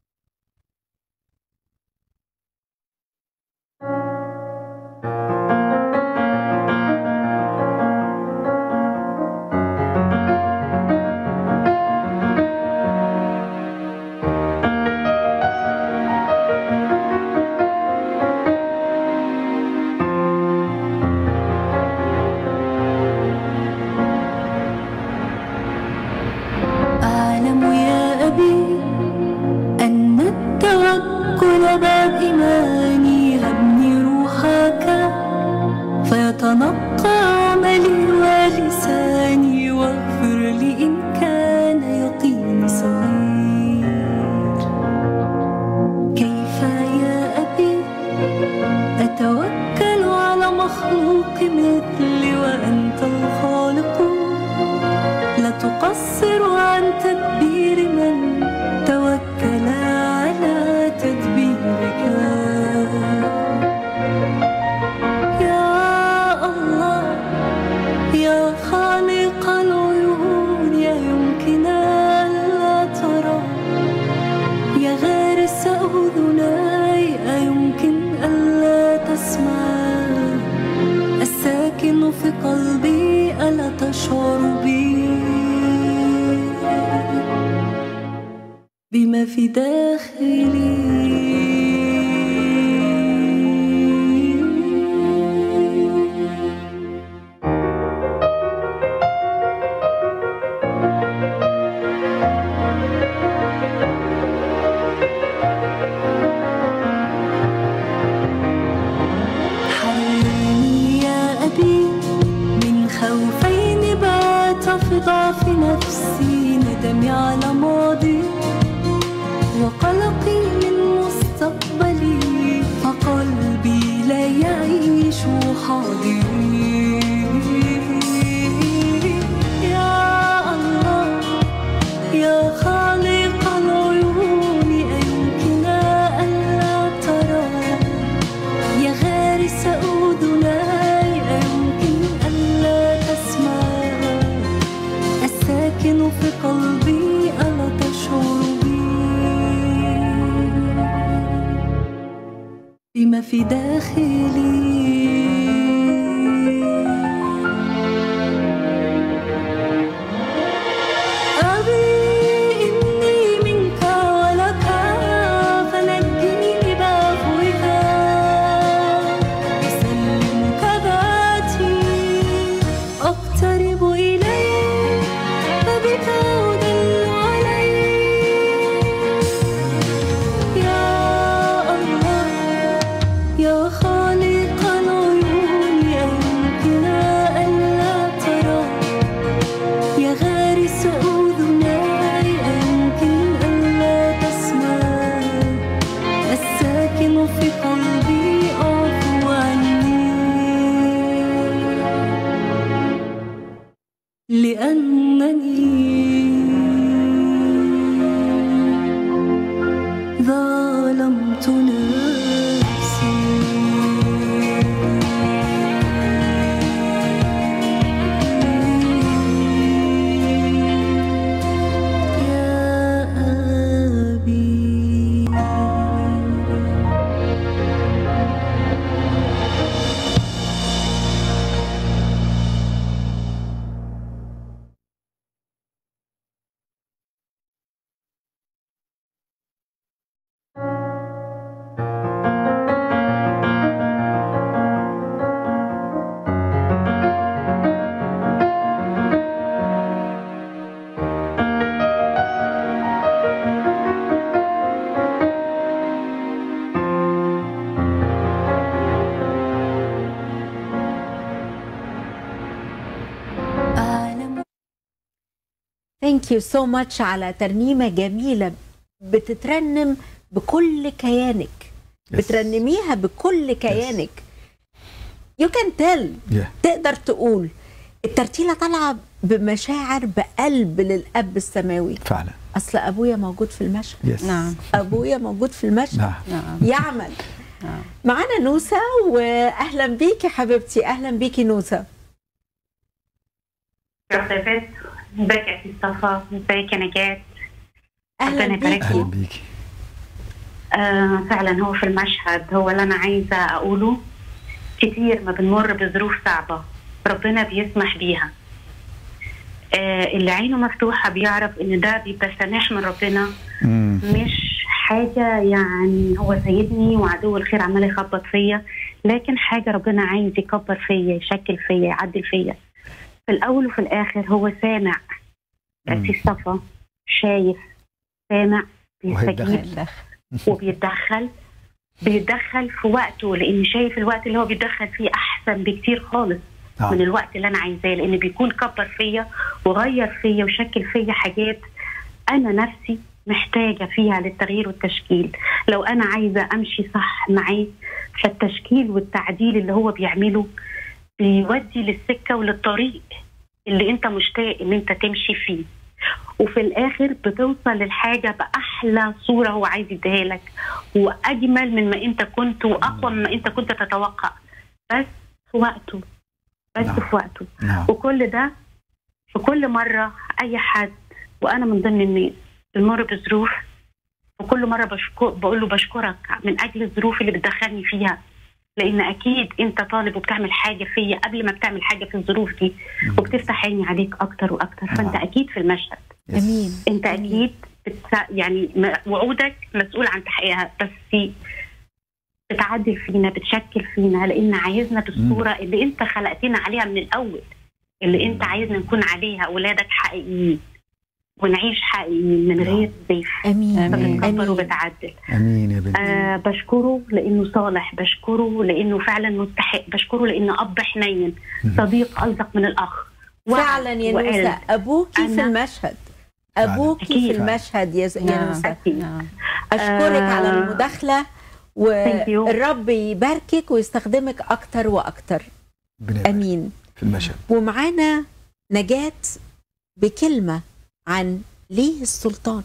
أعلم يا أبي أن التوكل باب إيماني هبني روحك فيتنقى عملي ولساني واغفر لي إن كان يقيني صغير كيف يا أبي أتوكل على مخلوق مثلي وأنت الخالق لا تقصر عن تدبير من توكل على تدبيرك يا الله يا خالق العيون يا يمكن ألا ترى يا غارس أذناي أيمكن ألا تسمع الساكن الساكن في قلبي ألا تشعر بي بما في داخلي حررني يا أبي من خوفين بات في ضعف نفسي ندمي على ماضي وقلقي من مستقبلي فقلبي لا يعيش حاضري يا الله يا خالق العيون أيمكن ألا ترى يا غارس أذناي يمكن ألا تسمع الساكن في قلبي ألا تشعر بي بما في داخلي أبي إني منك ولك فنجني بعفوك أسلمك ذاتي أقترب إليك فبك أدل عليك يا الله يا خالق العيون يمكن ألا ترى يا غارس أذناي يمكن ألا تسمع الساكن في قلبي أعفو عني لأنني ظلمت نفسي يا أبي أعلم ثانك يو سو ماتش على ترنيمه جميله بتترنم بكل كيانك Yes. بترنميها بكل كيانك يو كان تيل Yeah. تقدر تقول الترتيله طالعه بمشاعر بقلب للاب السماوي فعلا اصل ابويا موجود في المشهد يس نعم ابويا موجود في المشهد نعم نعم يعمل معانا نوسة واهلا بيكي حبيبتي اهلا بيكي نوسة رغبات ازيك يا سي صفا ازيك يا نجاة اهلا ربنا يبارك اهلا بيكي بيكي آه فعلا هو في المشهد هو اللي انا عايزه اقوله كتير ما بنمر بظروف صعبه ربنا بيسمح بيها آه اللي عينه مفتوحه بيعرف ان ده بيبقى سماح من ربنا مم. مش حاجه يعني هو سيدني وعدو الخير عمال يخبط فيا لكن حاجه ربنا عايز يكبر فيا يشكل فيا يعدل فيا في الاول وفي الاخر هو سامع مم. في الصفا شايف سامع وهيتدخل. بيستجيب وبيتدخل بيتدخل في وقته لان شايف الوقت اللي هو بيتدخل فيه احسن بكتير خالص نعم. من الوقت اللي انا عايزاه لان بيكون كبر فيا وغير فيا وشكل فيا حاجات انا نفسي محتاجه فيها للتغيير والتشكيل لو انا عايزه امشي صح معاه فالتشكيل والتعديل اللي هو بيعمله بيودي للسكه وللطريق اللي انت مشتاق ان انت تمشي فيه وفي الاخر بتوصل للحاجه باحلى صوره هو عايز يديها لك واجمل من ما انت كنت واقوى مما انت كنت تتوقع بس في وقته بس نعم. في وقته نعم وكل ده في كل مرة أي حد وأنا من ضمن الناس بنمر بظروف وكل مرة بشكر بقول له بشكرك من أجل الظروف اللي بتدخلني فيها لان اكيد انت طالب وبتعمل حاجه فيا قبل ما بتعمل حاجه في الظروف دي وبتفتح عيني عليك اكتر واكتر فانت نعم. اكيد في المشهد امين انت أمين. اكيد بتسا... يعني م- وعودك مسؤول عن تحقيقها بس في بتعدل فينا بتشكل فينا لان عايزنا بالصوره اللي انت خلقتنا عليها من الاول اللي انت عايزنا نكون عليها اولادك حقيقيين ونعيش حقيقيين من غير زيف امين آمين. فبتكبر امين وبتعدل امين يا بنتي آه بشكره لانه صالح بشكره لانه فعلا مستحق بشكره لانه اب حنين صديق الصق من الاخ وعد فعلا يا وقلب. نوسة ابوكي في أنا- المشهد فعلاً. ابوكي في أكيد. المشهد يا ز- يا نعم. نوسة أكيد. نعم. اشكرك آه. على المداخله Thank you. والرب يباركك ويستخدمك اكتر واكتر ربنا يبارك امين في المشهد ومعانا نجاة بكلمه عن ليه السلطان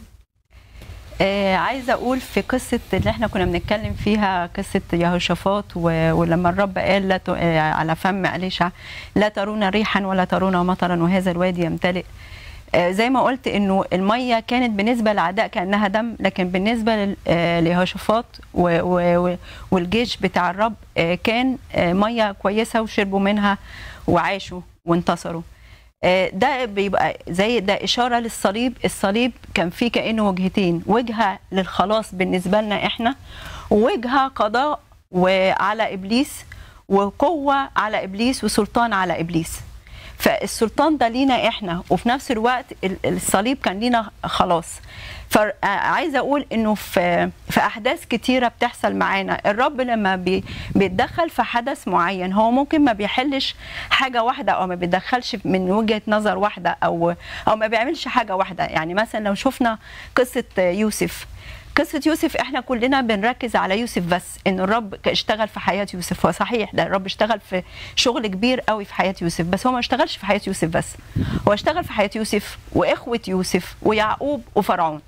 آه عايزه اقول في قصه اللي احنا كنا بنتكلم فيها قصه يهوشافاط و- ولما الرب قال لا ت- آه على فم اليشع لا ترون ريحا ولا ترون مطرا وهذا الوادي يمتلئ آه زي ما قلت انه الميه كانت بالنسبه للاعداء كانها دم لكن بالنسبه لل- آه ليهوشافاط و- و- و- والجيش بتاع الرب آه كان آه ميه كويسه وشربوا منها وعاشوا وانتصروا آه، ده بيبقى زي ده إشارة للصليب الصليب كان فيه كأنه وجهتين وجهة للخلاص بالنسبة لنا إحنا ووجهة قضاء وعلى إبليس وقوة على إبليس وسلطان على إبليس فالسلطان ده لينا احنا وفي نفس الوقت ال- الصليب كان لينا خلاص فعايزه اقول انه في في احداث كتيره بتحصل معانا الرب لما بي بيتدخل في حدث معين هو ممكن ما بيحلش حاجه واحده او ما بيتدخلش من وجهه نظر واحده او او ما بيعملش حاجه واحده يعني مثلا لو شفنا قصه يوسف قصة يوسف احنا كلنا بنركز على يوسف بس ان الرب اشتغل في حياة يوسف هو صحيح ده الرب اشتغل في شغل كبير قوي في حياة يوسف بس هو ما اشتغلش في حياة يوسف بس هو اشتغل في حياة يوسف واخوة يوسف ويعقوب وفرعون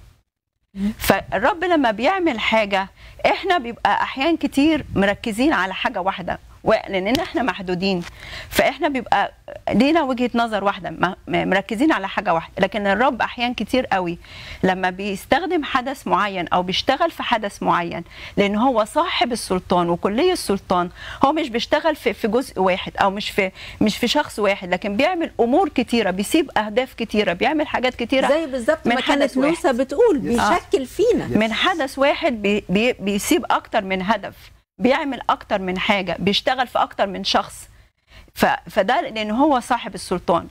فالرب لما بيعمل حاجة احنا بيبقى احيان كتير مركزين على حاجة واحدة لان احنا محدودين فاحنا بيبقى لينا وجهه نظر واحده م- م- مركزين على حاجه واحده لكن الرب احيان كتير قوي لما بيستخدم حدث معين او بيشتغل في حدث معين لان هو صاحب السلطان وكلي السلطان هو مش بيشتغل في في جزء واحد او مش في مش في شخص واحد لكن بيعمل امور كتيره بيسيب اهداف كتيره بيعمل حاجات كتيره زي بالظبط من ما كانت حدث واحد. نوسة بتقول بيشكل فينا من حدث واحد بي بي بيسيب اكتر من هدف بيعمل اكتر من حاجه بيشتغل في اكتر من شخص ف- فده لان هو صاحب السلطان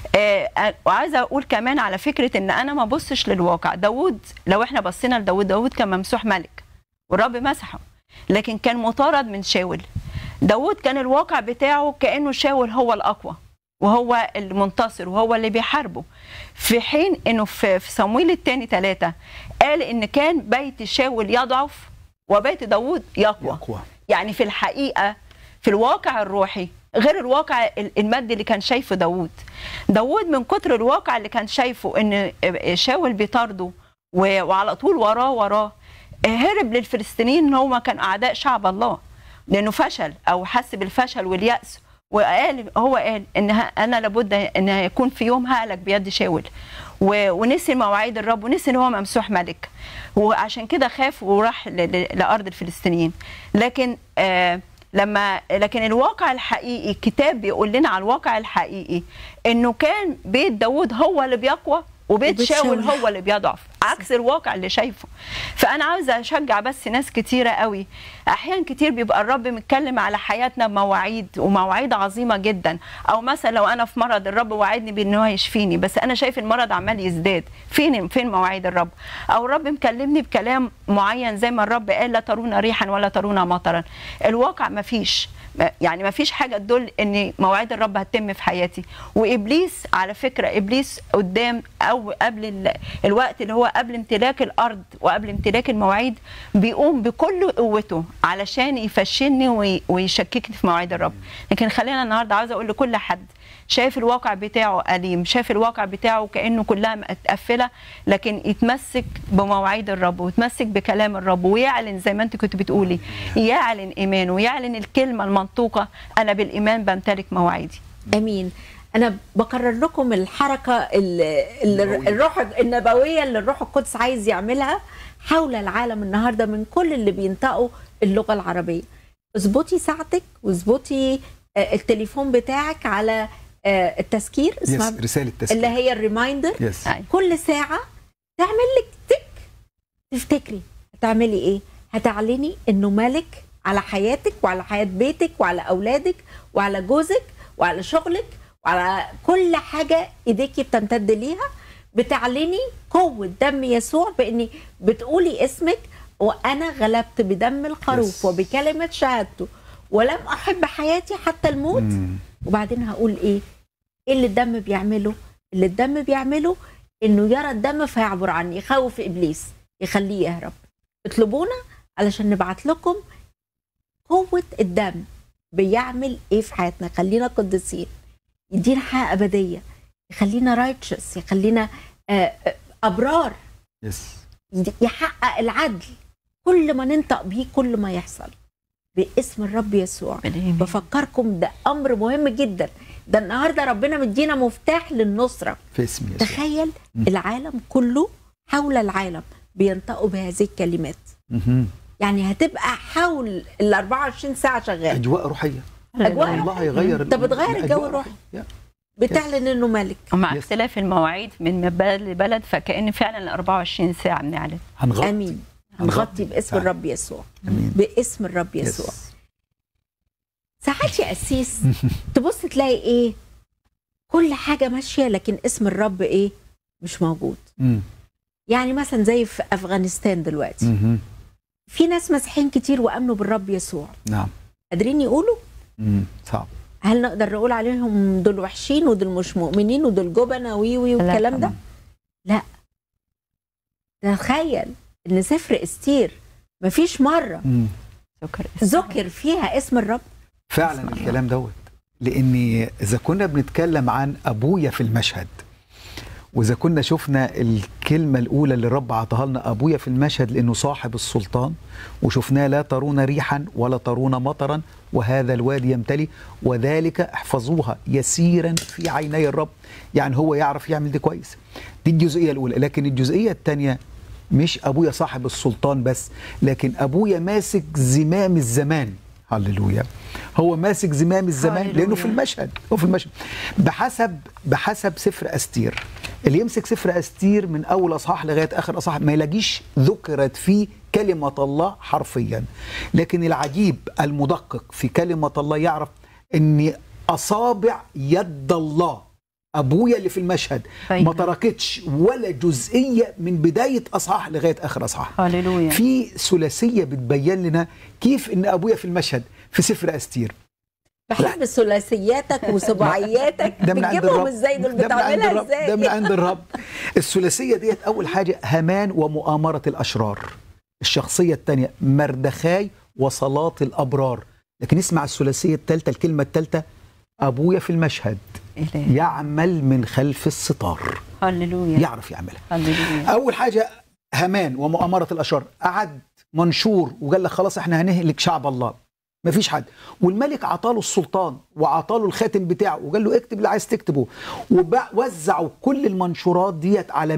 آه وعايزه اقول كمان على فكره ان انا ما بصش للواقع داود لو احنا بصينا لداود داود كان ممسوح ملك والرب مسحه لكن كان مطارد من شاول داود كان الواقع بتاعه كانه شاول هو الاقوى وهو المنتصر وهو اللي بيحاربه في حين انه في في صمويل الثاني ثلاثة قال ان كان بيت شاول يضعف وبيت داود يقوى يقوى يعني في الحقيقة في الواقع الروحي غير الواقع ال- المادي اللي كان شايفه داود داود من كتر الواقع اللي كان شايفه ان شاول بيطارده و- وعلى طول وراه وراه هرب للفلسطينيين ان هم كانوا اعداء شعب الله لانه فشل او حس بالفشل واليأس وقال هو قال ان ه- انا لابد ان يكون في يوم هلك بيد شاول و- ونسي مواعيد الرب ونسي ان هو ممسوح ملك وعشان كده خاف وراح ل- ل- لارض الفلسطينيين لكن آه لما لكن الواقع الحقيقي الكتاب بيقول لنا على الواقع الحقيقي انه كان بيت داود هو اللي بيقوى وبيت وبيت شاول شاول. هو اللي بيضعف عكس الواقع اللي شايفه فانا عاوزه اشجع بس ناس كتيره قوي احيان كتير بيبقى الرب متكلم على حياتنا بمواعيد ومواعيد عظيمه جدا او مثلا لو انا في مرض الرب وعدني بان هو يشفيني بس انا شايف المرض عمال يزداد فين فين مواعيد الرب او الرب مكلمني بكلام معين زي ما الرب قال لا ترون ريحا ولا ترون مطرا الواقع ما فيش يعني ما فيش حاجه تدل ان مواعيد الرب هتتم في حياتي وابليس على فكره ابليس قدام او قبل ال- الوقت اللي هو قبل امتلاك الارض وقبل امتلاك المواعيد بيقوم بكل قوته علشان يفشلني وي- ويشككني في مواعيد الرب لكن خلينا النهارده عاوزه اقول لكل حد شايف الواقع بتاعه أليم شايف الواقع بتاعه كأنه كلها متقفلة لكن يتمسك بمواعيد الرب ويتمسك بكلام الرب ويعلن زي ما انت كنت بتقولي يعلن إيمانه ويعلن الكلمة المنطوقة أنا بالإيمان بمتلك مواعيدي امين انا بكرر لكم الحركه ال- ال- الروح النبويه اللي الروح القدس عايز يعملها حول العالم النهارده من كل اللي بينطقوا اللغه العربيه اظبطي ساعتك واظبطي آه، التليفون بتاعك على آه، التذكير اسمها يس رساله اللي تسليم هي الريمايندر يس أيوة. كل ساعة تعمل لك تك تفتكري هتعملي ايه؟ هتعلني انه ملك على حياتك وعلى حياة بيتك وعلى اولادك وعلى جوزك وعلى شغلك وعلى كل حاجة ايديكي بتمتد ليها بتعلني قوة دم يسوع باني بتقولي اسمك وانا غلبت بدم الخروف Yes. وبكلمة شهادته ولم احب حياتي حتى الموت مم. وبعدين هقول ايه ايه اللي الدم بيعمله اللي الدم بيعمله انه يرى الدم فيعبر عني يخوف ابليس يخليه يهرب اطلبونا علشان نبعت لكم قوة الدم بيعمل ايه في حياتنا خلينا قديسين يدينا حياة أبدية يخلينا رايتشس يخلينا آه، آه، أبرار يس يد- يحقق العدل كل ما ننطق بيه كل ما يحصل باسم الرب يسوع بالإيمان. بفكركم ده امر مهم جدا ده النهارده ربنا مدينا مفتاح للنصره في اسم يسوع تخيل مم. العالم كله حول العالم بينطقوا بهذه الكلمات مهم. يعني هتبقى حول ال 24 ساعه شغال اجواء روحيه اجواء الله هيغير انت بتغير الأجواء الجو الروحي يا. بتعلن انه ملك ومع Yes. اختلاف المواعيد من بلد لبلد فكأن فعلا ال 24 ساعة بنعلن هنغطي امين هنغطي باسم فعلا. الرب يسوع امين باسم الرب يس. يسوع ساعات يا قسيس تبص تلاقي ايه كل حاجه ماشيه لكن اسم الرب ايه مش موجود مم. يعني مثلا زي في افغانستان دلوقتي مهم. في ناس مسيحيين كتير وامنوا بالرب يسوع نعم قادرين يقولوا مم. صعب هل نقدر نقول عليهم دول وحشين ودول مش مؤمنين ودول جبنة وي وي والكلام ده لا تخيل ان سفر استير مفيش مره مم. سكر ذكر فيها اسم الرب فعلا الكلام دوت لاني اذا كنا بنتكلم عن ابويا في المشهد واذا كنا شفنا الكلمه الاولى اللي الرب عطاها لنا ابويا في المشهد لانه صاحب السلطان وشفناه لا ترون ريحا ولا ترون مطرا وهذا الوادي يمتلي وذلك احفظوها يسيرا في عيني الرب يعني هو يعرف يعمل دي كويس دي الجزئيه الاولى لكن الجزئيه الثانيه مش ابويا صاحب السلطان بس لكن ابويا ماسك زمام الزمان هللويا هو ماسك زمام الزمان هللويا. لانه في المشهد هو في المشهد بحسب بحسب سفر استير اللي يمسك سفر استير من اول اصحاح لغايه اخر اصحاح ما يلاقيش ذكرت فيه كلمه الله حرفيا لكن العجيب المدقق في كلمه الله يعرف ان اصابع يد الله ابويا اللي في المشهد ما باينة. تركتش ولا جزئيه من بدايه اصحاح لغايه اخر اصحاح هللويا في ثلاثيه بتبين لنا كيف ان ابويا في المشهد في سفر استير بحب ثلاثياتك وسبعياتك ده من عند بتجيبهم الرب ازاي دول ده من عند بتعملها الرب ده من ازاي عند الرب الثلاثيه ديت اول حاجه هامان ومؤامره الاشرار الشخصيه الثانيه مردخاي وصلاه الابرار لكن اسمع الثلاثيه الثالثه الكلمه الثالثه ابويا في المشهد إلهي. يعمل من خلف الستار هللويا يعرف يعملها هللويا اول حاجه هامان ومؤامره الاشرار قعد منشور وقال لك خلاص احنا هنهلك شعب الله مفيش حد والملك عطاله السلطان وعطاله الخاتم بتاعه وقال له اكتب اللي عايز تكتبه ووزعوا كل المنشورات ديت على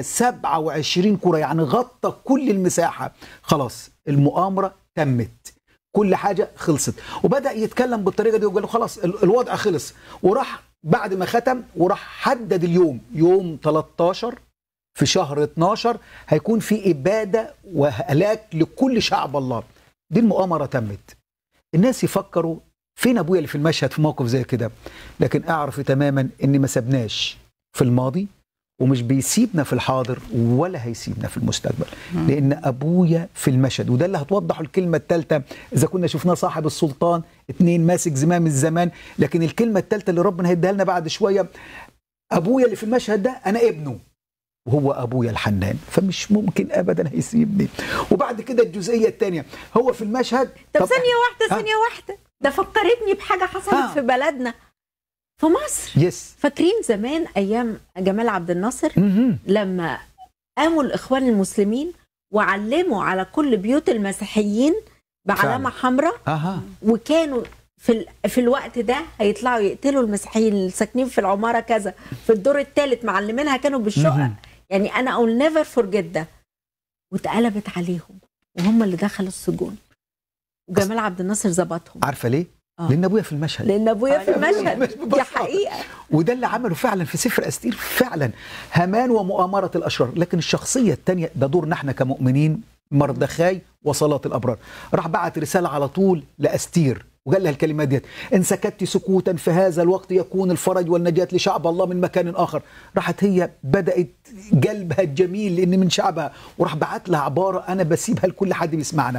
127 كرة يعني غطى كل المساحة خلاص المؤامرة تمت كل حاجة خلصت وبدأ يتكلم بالطريقة دي وقال له خلاص ال- الوضع خلص وراح بعد ما ختم وراح حدد اليوم يوم 13 في شهر 12 هيكون في إبادة وهلاك لكل شعب الله دي المؤامرة تمت الناس يفكروا فين أبويا اللي في المشهد في موقف زي كده لكن أعرف تماما إن ما سبناش في الماضي ومش بيسيبنا في الحاضر ولا هيسيبنا في المستقبل لأن أبويا في المشهد وده اللي هتوضح الكلمة الثالثة إذا كنا شفناه صاحب السلطان اتنين ماسك زمام الزمان لكن الكلمة الثالثة اللي ربنا هيديها لنا بعد شوية أبويا اللي في المشهد ده أنا ابنه وهو ابويا الحنان فمش ممكن ابدا هيسيبني وبعد كده الجزئيه الثانيه هو في المشهد طب ثانيه واحده ها؟ ثانيه واحده ده فكرتني بحاجه حصلت ها. في بلدنا في مصر يس فاكرين زمان ايام جمال عبد الناصر مهم. لما قاموا الاخوان المسلمين وعلموا على كل بيوت المسيحيين بعلامه فعلا. حمراء اها وكانوا في ال... في الوقت ده هيطلعوا يقتلوا المسيحيين اللي ساكنين في العماره كذا في الدور الثالث معلمينها كانوا بالشقق مهم. يعني انا اول نيفر فورجيت ده واتقلبت عليهم وهم اللي دخلوا السجون وجمال عبد الناصر ظبطهم عارفه ليه آه. لان ابويا في المشهد لان ابويا في مش المشهد ببساطة. دي حقيقه وده اللي عمله فعلا في سفر استير فعلا هامان ومؤامره الاشرار لكن الشخصيه الثانيه ده دورنا احنا كمؤمنين مردخاي وصلاه الابرار راح بعت رساله على طول لاستير وقال لها الكلمات ديت ان سكت سكوتا في هذا الوقت يكون الفرج والنجاه لشعب الله من مكان اخر راحت هي بدات قلبها الجميل لان من شعبها وراح بعت لها عباره انا بسيبها لكل حد بيسمعنا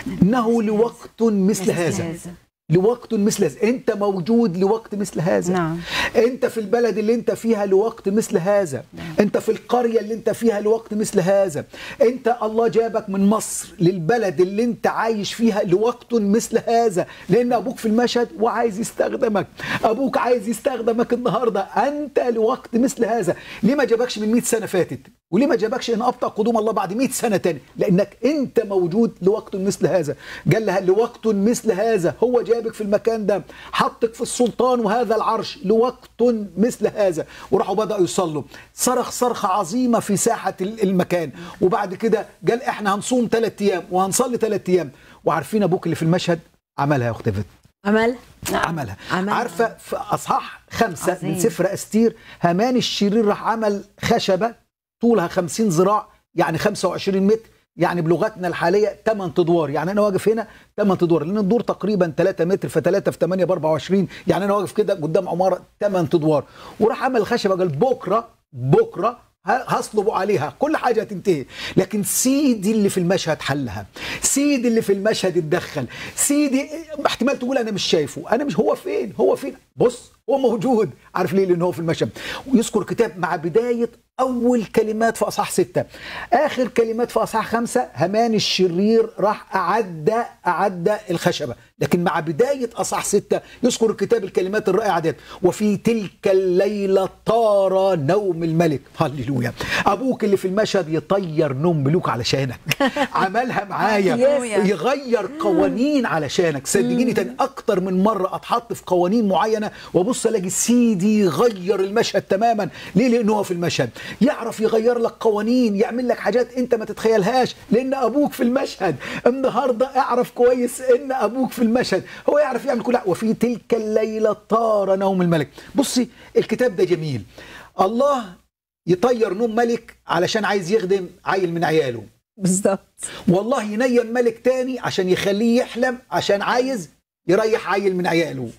انه لوقت مثل هذا لوقت مثل هذا انت موجود لوقت مثل هذا نعم. انت في البلد اللي انت فيها لوقت مثل هذا انت في القرية اللي انت فيها لوقت مثل هذا انت الله جابك من مصر للبلد اللي انت عايش فيها لوقت مثل هذا لان ابوك في المشهد وعايز يستخدمك ابوك عايز يستخدمك النهاردة انت لوقت مثل هذا ليه ما جابكش من 100 سنة فاتت وليه ما جابكش ان ابطأ قدوم الله بعد 100 سنة تاني لانك انت موجود لوقت مثل هذا قال لها لوقت مثل هذا هو جابك في المكان ده حطك في السلطان وهذا العرش لوقت مثل هذا وراحوا بدأوا يصلوا صرخ صرخة عظيمة في ساحة ال- المكان وبعد كده قال احنا هنصوم ثلاث ايام وهنصلي ثلاث ايام وعارفين ابوك اللي في المشهد عملها يا اخت فت عمل عملها عملها. عارفه في اصحاح خمسه عظيم. من سفر استير هامان الشرير راح عمل خشبه طولها 50 ذراع يعني 25 متر يعني بلغتنا الحاليه 8 ادوار يعني انا واقف هنا 8 ادوار لان الدور تقريبا 3 متر في 3 في 8 ب 24 يعني انا واقف كده قدام عماره 8 ادوار وراح عمل خشبه قال بكره بكره ه- هصلب عليها كل حاجه تنتهي لكن سيدي اللي في المشهد حلها سيدي اللي في المشهد اتدخل سيدي احتمال تقول انا مش شايفه انا مش هو فين هو فين بص هو موجود عارف ليه لان هو في المشهد ويذكر كتاب مع بدايه اول كلمات في اصحاح ستة اخر كلمات في اصحاح خمسة همان الشرير راح اعد اعد الخشبه لكن مع بدايه اصحاح ستة يذكر الكتاب الكلمات الرائعه ديت وفي تلك الليله طار نوم الملك هللويا ابوك اللي في المشهد يطير نوم ملوك علشانك عملها معايا هللويا. يغير قوانين علشانك صدقيني تاني اكتر من مره اتحط في قوانين معينه وابص الاقي سيدي يغير المشهد تماما ليه لانه هو في المشهد يعرف يغير لك قوانين يعمل لك حاجات انت ما تتخيلهاش لان ابوك في المشهد النهارده اعرف كويس ان ابوك في المشهد هو يعرف يعمل كل حاجة. وفي تلك الليله طار نوم الملك بصي الكتاب ده جميل الله يطير نوم ملك علشان عايز يخدم عيل من عياله بالظبط والله ينيم ملك تاني عشان يخليه يحلم عشان عايز يريح عيل من عياله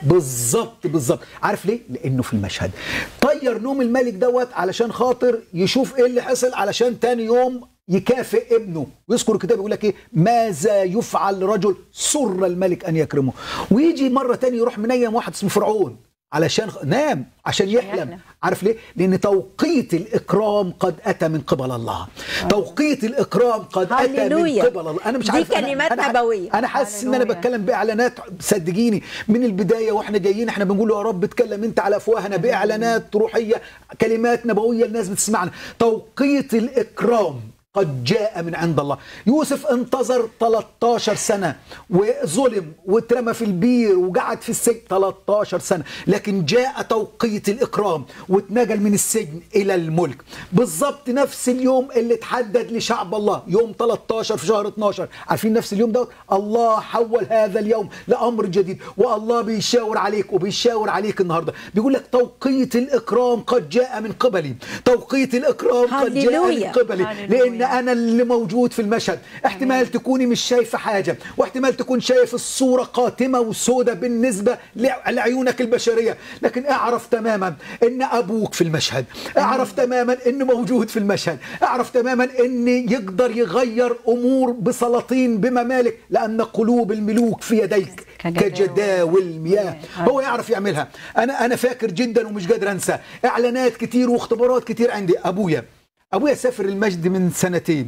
بالظبط بالظبط عارف ليه لانه في المشهد طير نوم الملك دوت علشان خاطر يشوف ايه اللي حصل علشان تاني يوم يكافئ ابنه ويذكر الكتاب يقول لك ايه ماذا يفعل رجل سر الملك ان يكرمه ويجي مره تاني يروح منيم واحد اسمه فرعون علشان خ... نام عشان يحلم يحلم. عارف ليه؟ لأن توقيت الإكرام قد أتى من قبل الله. توقيت الإكرام قد أتى من هللويا. قبل الله، أنا مش دي عارف أنا- كلمات أنا ح- نبوية. أنا حاسس إن أنا هللويا. بتكلم بإعلانات صدقيني من البداية وإحنا جايين إحنا بنقول يا رب اتكلم أنت على أفواهنا بإعلانات روحية كلمات نبوية الناس بتسمعنا. توقيت الإكرام قد جاء من عند الله يوسف انتظر 13 سنة وظلم واترمى في البير وقعد في السجن 13 سنة لكن جاء توقيت الإكرام واتنقل من السجن إلى الملك بالظبط نفس اليوم اللي اتحدد لشعب الله يوم 13 في شهر 12 عارفين نفس اليوم دوت الله حول هذا اليوم لأمر جديد والله بيشاور عليك وبيشاور عليك النهاردة بيقول لك توقيت الإكرام قد جاء من قبلي توقيت الإكرام قد جاء من هللويا. قبلي هللويا. لأن انا اللي موجود في المشهد احتمال تكوني مش شايفه حاجه واحتمال تكون شايف الصوره قاتمه وسودة بالنسبه لع- لعيونك البشريه لكن اعرف تماما ان ابوك في المشهد اعرف تماما انه موجود في المشهد اعرف تماما ان يقدر يغير امور بسلاطين بممالك لان قلوب الملوك في يديك كجداول. كجداول مياه هو يعرف يعملها انا انا فاكر جدا ومش قادر انسى اعلانات كتير واختبارات كتير عندي ابويا ابويا سافر المجد من سنتين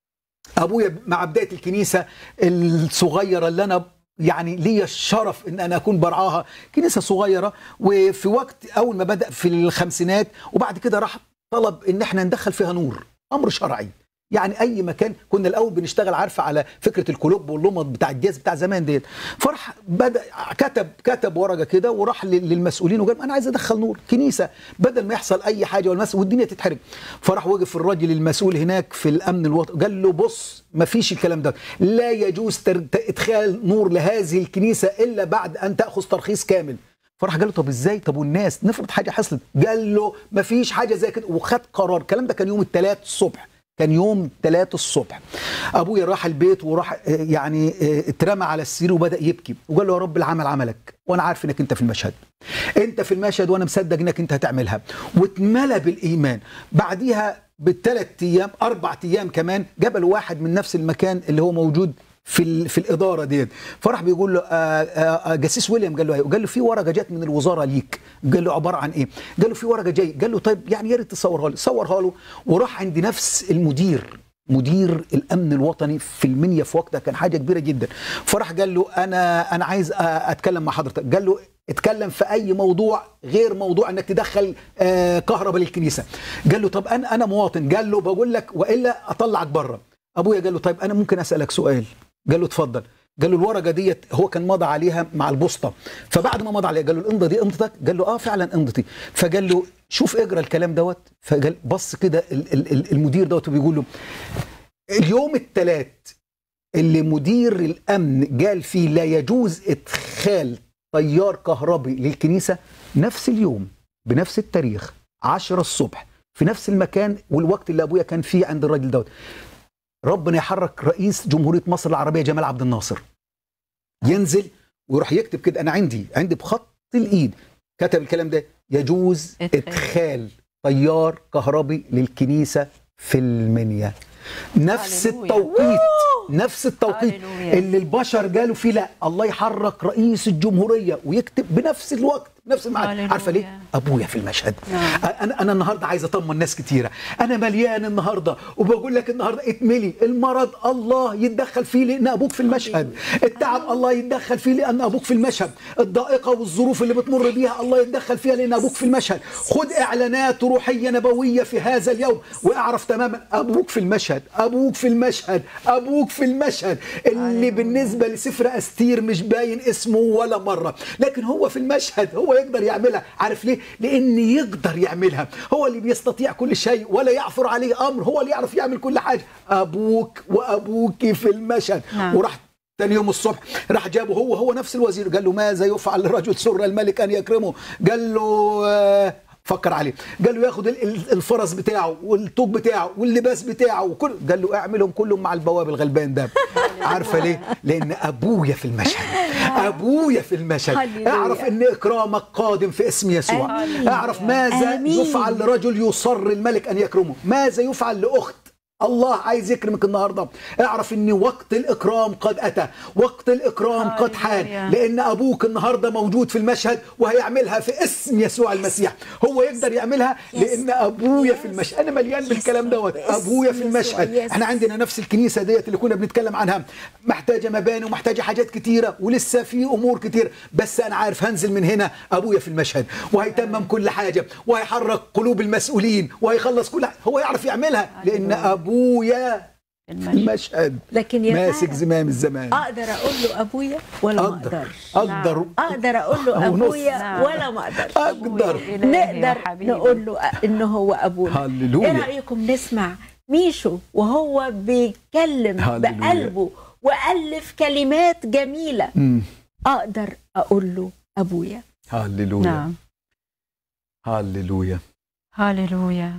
ابويا مع بدايه الكنيسه الصغيره اللي انا يعني ليا الشرف ان انا اكون برعاها كنيسه صغيره وفي وقت اول ما بدا في الخمسينات وبعد كده راح طلب ان احنا ندخل فيها نور امر شرعي يعني اي مكان كنا الاول بنشتغل عارفه على فكره الكلوب واللمض بتاع الجاز بتاع زمان ديت فرح بدا كتب كتب ورقه كده وراح لل- للمسؤولين وقال انا عايز ادخل نور كنيسه بدل ما يحصل اي حاجه والناس والدنيا تتحرق فراح وقف الراجل المسؤول هناك في الامن الوطني قال له بص ما فيش الكلام ده لا يجوز تر- ادخال نور لهذه الكنيسه الا بعد ان تاخذ ترخيص كامل فراح قال له طب ازاي طب والناس نفرض حاجه حصلت قال له ما فيش حاجه زي كده وخد قرار الكلام ده كان يوم الثلاث الصبح كان يوم ثلاث الصبح ابويا راح البيت وراح آه، يعني آه، اترمى على السرير وبدا يبكي وقال له يا رب العمل عملك وانا عارف انك انت في المشهد انت في المشهد وانا مصدق انك انت هتعملها واتملى بالايمان بعديها بالثلاث ايام اربع ايام كمان جابوا واحد من نفس المكان اللي هو موجود في ال- في الاداره ديت فراح بيقول له آه، آه، آه، جاسيس ويليام قال له ايه قال له في ورقه جت من الوزاره ليك قال له عباره عن ايه قال له في ورقه جاي قال له طيب يعني يا ريت تصورها لي صورها له وراح عند نفس المدير مدير الامن الوطني في المنيا في وقتها كان حاجه كبيره جدا فراح قال له انا انا عايز أ- اتكلم مع حضرتك قال له اتكلم في اي موضوع غير موضوع انك تدخل آه، كهرباء للكنيسه قال له طب انا انا مواطن قال له بقول لك والا اطلعك بره ابويا قال له طيب انا ممكن اسالك سؤال قال له اتفضل قال له الورقه ديت هو كان مضى عليها مع البوسطه فبعد ما مضى عليها قال له الامضه دي امضتك قال له اه فعلا امضتي فقال له شوف اقرا الكلام دوت فقال بص كده ال- ال- ال- المدير دوت وبيقول له اليوم الثلاث اللي مدير الامن قال فيه لا يجوز ادخال تيار كهربي للكنيسه نفس اليوم بنفس التاريخ 10 الصبح في نفس المكان والوقت اللي ابويا كان فيه عند الراجل دوت ربنا يحرك رئيس جمهوريه مصر العربيه جمال عبد الناصر ينزل ويروح يكتب كده انا عندي عندي بخط الايد كتب الكلام ده يجوز ادخال. ادخال تيار كهربي للكنيسه في المنيا نفس هللويا. التوقيت نفس التوقيت هللويا. اللي البشر قالوا فيه لا الله يحرك رئيس الجمهوريه ويكتب بنفس الوقت نفس الميعاد هللويا. عارفه ليه ابويا في المشهد نعم. انا انا النهارده عايز اطمن ناس كتيره انا مليان النهارده وبقول لك النهارده اتملي المرض الله يتدخل فيه لان ابوك في المشهد التعب الله يتدخل فيه لان ابوك في المشهد الضائقه والظروف اللي بتمر بيها الله يتدخل فيها لان ابوك في المشهد خد اعلانات روحيه نبويه في هذا اليوم واعرف تماما ابوك في المشهد ابوك في المشهد ابوك في المشهد اللي بالنسبه لسفر استير مش باين اسمه ولا مره لكن هو في المشهد هو يقدر يعملها عارف ليه لان يقدر يعملها هو اللي بيستطيع كل شيء ولا يعثر عليه امر هو اللي يعرف يعمل كل حاجه ابوك وابوك في المشهد نعم. وراح تاني يوم الصبح راح جابه هو هو نفس الوزير قال له ماذا يفعل لرجل سر الملك ان يكرمه قال له آه، فكر عليه قال له ياخد ال- ال- الفرس بتاعه والطوب بتاعه واللباس بتاعه وكل قال له اعملهم كلهم مع البواب الغلبان ده عارفه ليه لان ابويا في المشهد ابويا في المشهد هللويا. اعرف ان اكرامك قادم في اسم يسوع آمين. اعرف ماذا آمين. يفعل لرجل يصر الملك ان يكرمه ماذا يفعل لاخت الله عايز يكرمك النهارده اعرف ان وقت الاكرام قد اتى وقت الاكرام قد حان هللويا. لان ابوك النهارده موجود في المشهد وهيعملها في اسم يسوع المسيح هو يقدر يعملها لان ابويا في المشهد انا مليان بالكلام دوت ابويا في المشهد احنا عندنا نفس الكنيسه ديت اللي كنا بنتكلم عنها محتاجه مباني ومحتاجه حاجات كتيره ولسه في امور كتير بس انا عارف هنزل من هنا ابويا في المشهد وهيتمم كل حاجه وهيحرك قلوب المسؤولين وهيخلص كل حاجة. هو يعرف يعملها لان ابويا في المشهد. المشهد لكن يا ماسك ترى زمام الزمان اقدر اقول له ابويا ولا ما اقدر اقدرش اقدر اقدر اقول له أو نص. ابويا نعم. ولا ما اقدرش اقدر إلهي نقدر وحبيبي. نقول له انه هو ابونا هللويا. ايه رايكم نسمع ميشو وهو بيتكلم هللويا. بقلبه والف كلمات جميله مم. اقدر اقول له ابويا هللويا نعم هللويا هللويا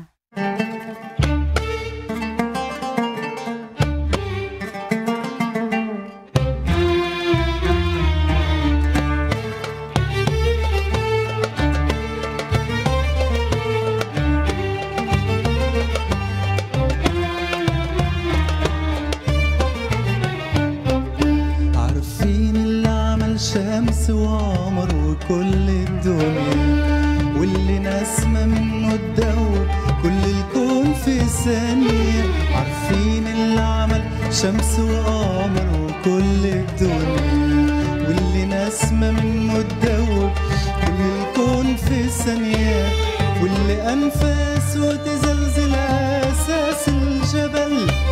عارفين اللي عمل شمس وقمر وكل الدنيا واللي نسمة منه تدور كل الكون في ثانية عارفين اللي عمل شمس وقمر وكل الدنيا واللي نسمة منه تدور كل الكون في ثانية واللي أنفاس وتزلزل أساس الجبل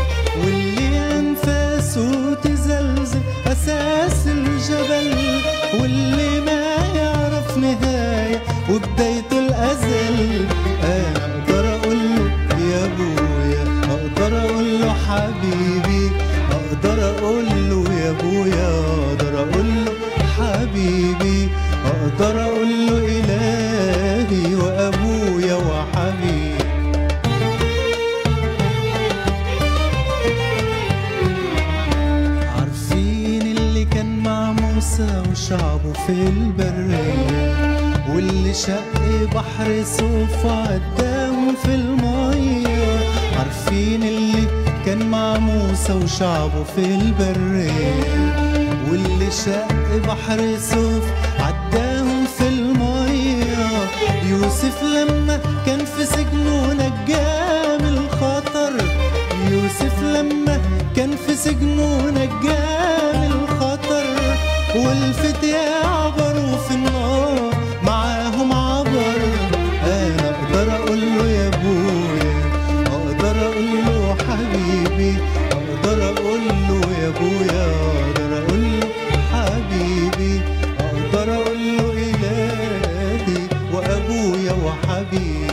بداية الأزل أنا أقدر أقول له يا أبويا أقدر أقول له حبيبي أقدر أقول له يا أبويا أقدر أقول له حبيبي أقدر أقول له إلهي وأبويا وحبيبي عارفين اللي كان مع موسى وشعبه في البرية واللي شق بحر سوف عداهم في المية عارفين اللي كان مع موسى وشعبه في البرية واللي شق بحر سوف عداهم في المية يوسف لما كان في سجنه نجاه من الخطر يوسف لما كان في سجنه نجاه من الخطر والفتية عبروا في النار معاهم عبر انا اقدر اقول له يا ابويا اقدر اقول له حبيبي اقدر اقول له يا ابويا اقدر اقول له حبيبي اقدر اقول له الهي وابويا وحبيبي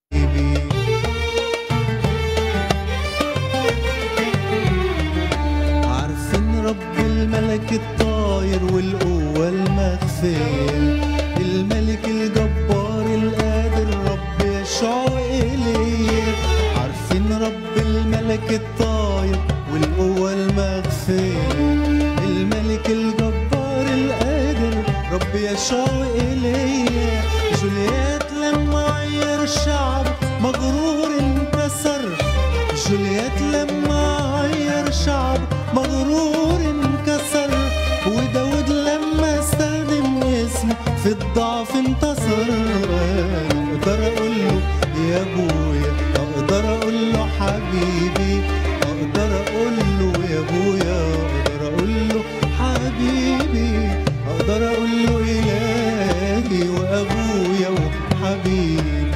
عارفين رب الملك الطاير والقوة المخفية الملك الجبار القادر رب يشوع إليه عارفين رب الملك الطاير والقوة المخفية الملك الجبار القادر رب يشوع إليه جوليات لما عير شعب مغرور انكسر جوليات لما عير شعب مغرور انكسر وداود لما استخدم اسمه في الضعف انتصر أنا اقدر اقول له يا ابويا اقدر اقول له حبيبي اقدر اقول له يا ابويا اقدر اقول له حبيبي اقدر اقول له الهي وابويا وحبيبي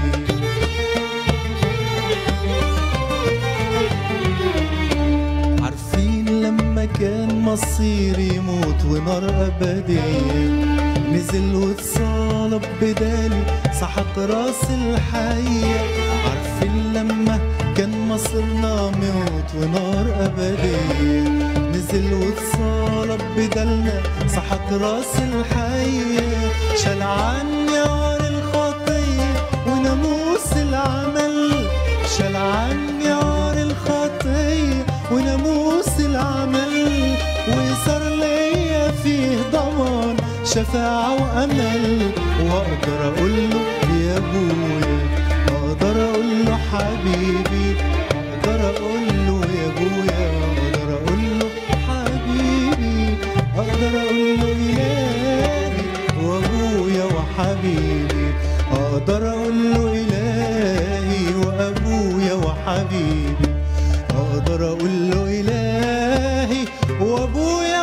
عارفين لما كان مصيري يموت ونار أبدية نزل واتصالب بدالي سحق راس الحية عارفين لما كان مصيرنا موت ونار أبدية نزل واتصالب بدلنا سحق راس الحية شال عني عار الخطية وناموس العمل شال عني عار الخطية وناموس العمل وصار ليا فيه ضمان شفاعة وأمل وأقدر أقول له يا أبويا أقدر أقول له حبيبي أقدر أقول له يا أبويا أقدر أقول له حبيبي أقدر أقول له إلهي وأبويا وحبيبي أقدر أقول له إلهي وأبويا وحبيبي أقدر أقول له إلهي وأبويا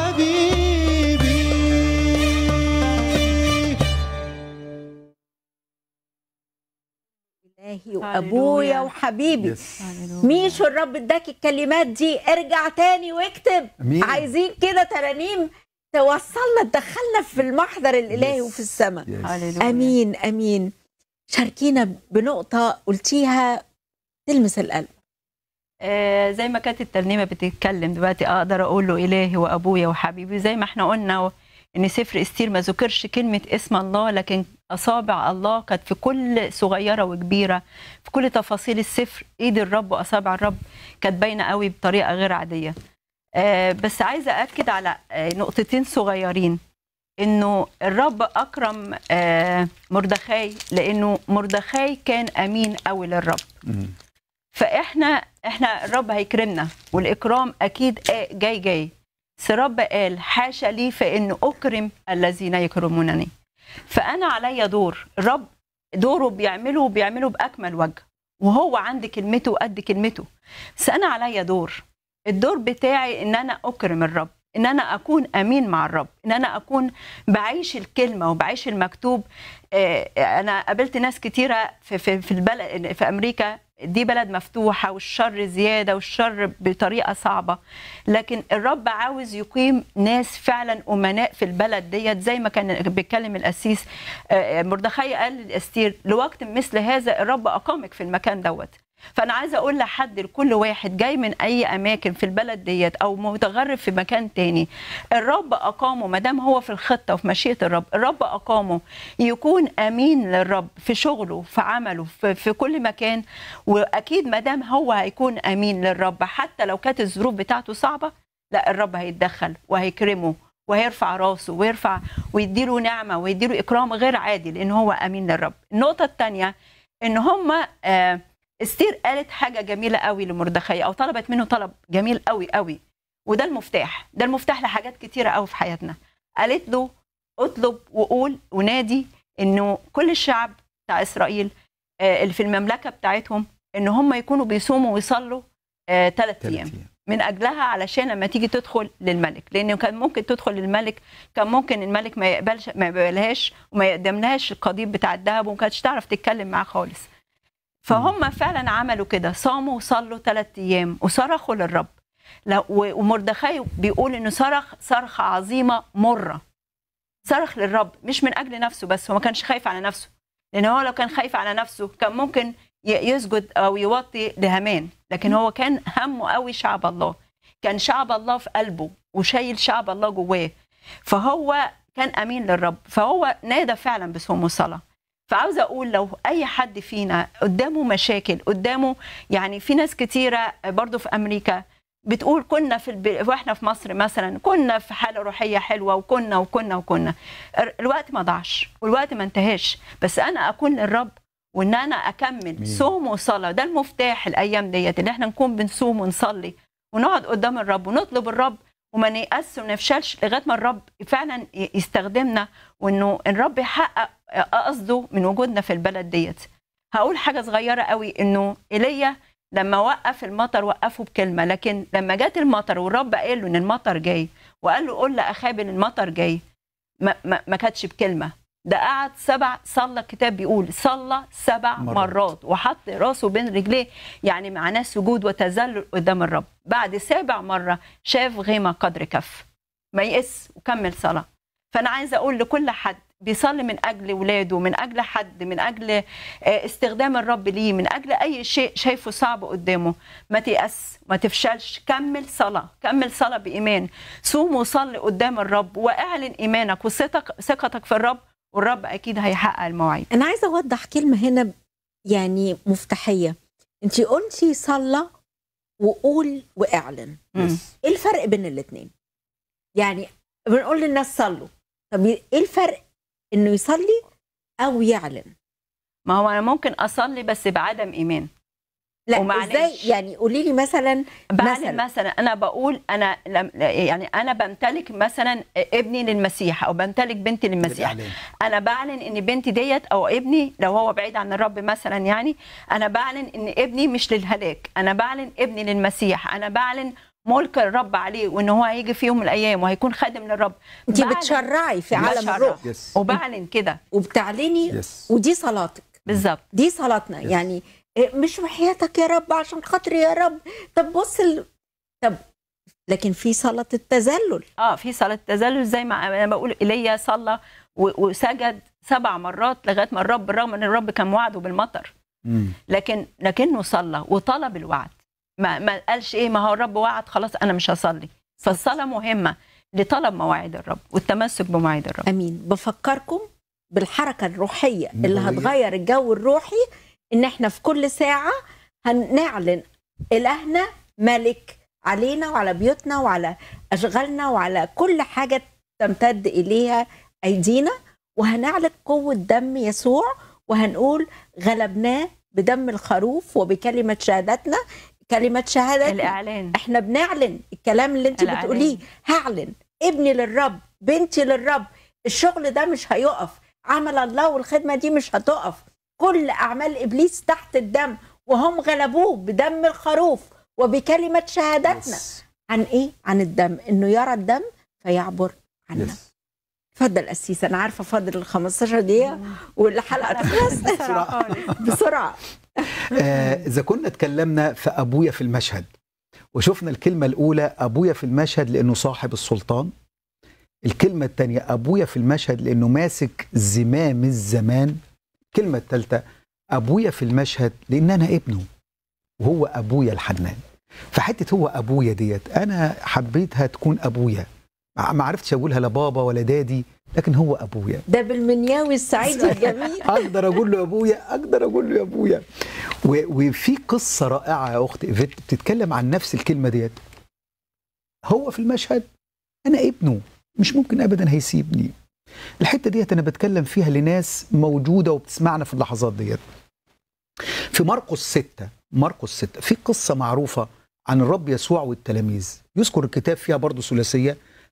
وحبيبي إلهي وأبويا هللويا. وحبيبي يس. ميشو الرب اداك الكلمات دي ارجع تاني واكتب أمين. عايزين كده ترانيم توصلنا تدخلنا في المحضر الالهي يس. وفي السماء يس. هللويا. امين امين شاركينا بنقطه قلتيها تلمس القلب آه، زي ما كانت الترنيمه بتتكلم دلوقتي اقدر اقول له الهي وابويا وحبيبي زي ما احنا قلنا و- ان سفر استير ما ذكرش كلمه اسم الله لكن اصابع الله كانت في كل صغيره وكبيره في كل تفاصيل السفر ايد الرب واصابع الرب كانت باينه قوي بطريقه غير عاديه آه، بس عايزه اكد على آه، نقطتين صغيرين انه الرب اكرم آه، مردخاي لانه مردخاي كان امين قوي للرب مم. فاحنا احنا الرب هيكرمنا والاكرام اكيد آه جاي جاي بس الرب قال حاشا لي فان اكرم الذين يكرمونني فانا عليا دور الرب دوره بيعمله وبيعمله باكمل وجه وهو عند كلمته وقد كلمته بس انا عليا دور الدور بتاعي ان انا اكرم الرب ان انا اكون امين مع الرب ان انا اكون بعيش الكلمه وبعيش المكتوب آه، انا قابلت ناس كتيره في في في البلد في امريكا دي بلد مفتوحه والشر زياده والشر بطريقه صعبه لكن الرب عاوز يقيم ناس فعلا امناء في البلد ديت زي ما كان بيتكلم القسيس آه، مردخي قال لاستير لوقت مثل هذا الرب اقامك في المكان دوت فانا عايزه اقول لحد لكل واحد جاي من اي اماكن في البلد ديت او متغرب في مكان تاني الرب اقامه ما دام هو في الخطه وفي مشيئه الرب الرب اقامه يكون امين للرب في شغله في عمله في, في كل مكان واكيد ما دام هو هيكون امين للرب حتى لو كانت الظروف بتاعته صعبه لا الرب هيتدخل وهيكرمه وهيرفع راسه ويرفع ويديله نعمه ويديله اكرام غير عادي لان هو امين للرب النقطه الثانيه ان هم آه استير قالت حاجه جميله قوي لمردخي او طلبت منه طلب جميل قوي قوي وده المفتاح ده المفتاح لحاجات كتيره قوي في حياتنا قالت له اطلب وقول ونادي انه كل الشعب بتاع اسرائيل آه، اللي في المملكه بتاعتهم ان هم يكونوا بيصوموا ويصلوا ثلاث تلات ايام أيام. من اجلها علشان لما تيجي تدخل للملك لانه كان ممكن تدخل للملك كان ممكن الملك ما يقبلش ما يقبلهاش وما يقدملهاش القضيب بتاع الذهب وما كانتش تعرف تتكلم معاه خالص فهم فعلا عملوا كده صاموا وصلوا ثلاث ايام وصرخوا للرب لا- و- ومردخاي بيقول انه صرخ صرخه عظيمه مره صرخ للرب مش من اجل نفسه بس هو ما كانش خايف على نفسه لان هو لو كان خايف على نفسه كان ممكن ي- يسجد او يوطي لهامان لكن هو كان همه قوي شعب الله كان شعب الله في قلبه وشايل شعب الله جواه فهو كان امين للرب فهو نادى فعلا بصوم وصلاه فعاوزه اقول لو اي حد فينا قدامه مشاكل قدامه يعني في ناس كتيره برضو في امريكا بتقول كنا في الب... واحنا في مصر مثلا كنا في حاله روحيه حلوه وكنا وكنا وكنا ال- الوقت ما ضاعش والوقت ما انتهاش بس انا اكون للرب وان انا اكمل صوم وصلاه ده المفتاح الايام ديت ان احنا نكون بنصوم ونصلي ونقعد قدام الرب ونطلب الرب وما نيأس وما نفشلش لغايه ما الرب فعلا ي- يستخدمنا وانه الرب يحقق قصده من وجودنا في البلد ديت هقول حاجه صغيره قوي انه ايليا لما وقف المطر وقفه بكلمه لكن لما جت المطر والرب قال له ان المطر جاي وقال له قول لاخاب ان المطر جاي ما, ما, ما كانتش بكلمه ده قعد سبع صلى الكتاب بيقول صلى سبع مرات. مرات, مرات وحط راسه بين رجليه يعني معناه سجود وتذلل قدام الرب بعد سابع مره شاف غيمه قدر كف ما يقس وكمل صلاه فانا عايزه اقول لكل حد بيصلي من اجل ولاده من اجل حد من اجل آه، استخدام الرب ليه من اجل اي شيء شايفه صعب قدامه ما تيأس ما تفشلش كمل صلاه كمل صلاه بايمان صوم وصلي قدام الرب واعلن ايمانك وثقتك ثقتك في الرب والرب اكيد هيحقق المواعيد انا عايزه اوضح كلمه هنا يعني مفتاحيه انت قلتي صلى وقول واعلن مم. ايه الفرق بين الاثنين يعني بنقول للناس صلوا طب ايه الفرق انه يصلي او يعلن ما هو انا ممكن اصلي بس بعدم ايمان لا ومعلش. ازاي يعني قولي لي مثلا بعلن مثلا. مثلا. مثلا انا بقول انا لم يعني انا بمتلك مثلا ابني للمسيح او بمتلك بنتي للمسيح بالإعلان. انا بعلن ان بنتي ديت او ابني لو هو بعيد عن الرب مثلا يعني انا بعلن ان ابني مش للهلاك انا بعلن ابني للمسيح انا بعلن ملك الرب عليه وان هو هيجي في يوم من الايام وهيكون خادم للرب انت بعلن- بتشرعي في عالم بشرع. الروح يس وبعلن كده وبتعلني يس ودي صلاتك بالظبط دي صلاتنا Yes. يعني إيه، مش وحياتك يا رب عشان خاطري يا رب طب بص ال... طب لكن في صلاة التذلل اه في صلاه تذلل زي ما انا بقول ايليا صلى و- وسجد سبع مرات لغايه ما الرب رغم ان الرب كان وعده بالمطر مم. لكن لكنه صلى وطلب الوعد ما ما قالش ايه ما هو الرب وعد خلاص انا مش هصلي فالصلاه مهمه لطلب مواعيد الرب والتمسك بمواعيد الرب امين بفكركم بالحركة الروحية اللي النبوية. هتغير الجو الروحي ان احنا في كل ساعة هنعلن الهنا ملك علينا وعلى بيوتنا وعلى اشغالنا وعلى كل حاجة تمتد اليها ايدينا وهنعلن قوة دم يسوع وهنقول غلبناه بدم الخروف وبكلمة شهادتنا كلمة شهادتنا الاعلان احنا بنعلن الكلام اللي انت الإعلان. بتقوليه هعلن ابني للرب بنتي للرب الشغل ده مش هيقف عمل الله والخدمة دي مش هتقف كل أعمال إبليس تحت الدم وهم غلبوه بدم الخروف وبكلمة شهادتنا يس. عن إيه؟ عن الدم إنه يرى الدم فيعبر عنا يس. اتفضل أسيس أنا عارفة فاضل ال 15 دقيقة والحلقة تخلص بسرعه خالص بسرعة آه، اذا كنا اتكلمنا في ابويا في المشهد وشفنا الكلمه الاولى ابويا في المشهد لانه صاحب السلطان الكلمه الثانيه ابويا في المشهد لانه ماسك زمام الزمان الكلمه الثالثه ابويا في المشهد لان انا ابنه وهو ابويا الحنان فحته هو ابويا ديت انا حبيتها تكون ابويا ما ما عرفتش اقولها لا بابا ولا دادي لكن هو ابويا ده بالمنياوي السعيد الجميل اقدر اقول له يا ابويا اقدر اقول له يا ابويا و- وفي قصه رائعه يا اخت ايفيت بتتكلم عن نفس الكلمه ديت هو في المشهد انا ابنه مش ممكن ابدا هيسيبني الحته ديت انا بتكلم فيها لناس موجوده وبتسمعنا في اللحظات ديت في مرقس ستة مرقس ستة في قصة معروفة عن الرب يسوع والتلاميذ يذكر الكتاب فيها برضو ثلاثية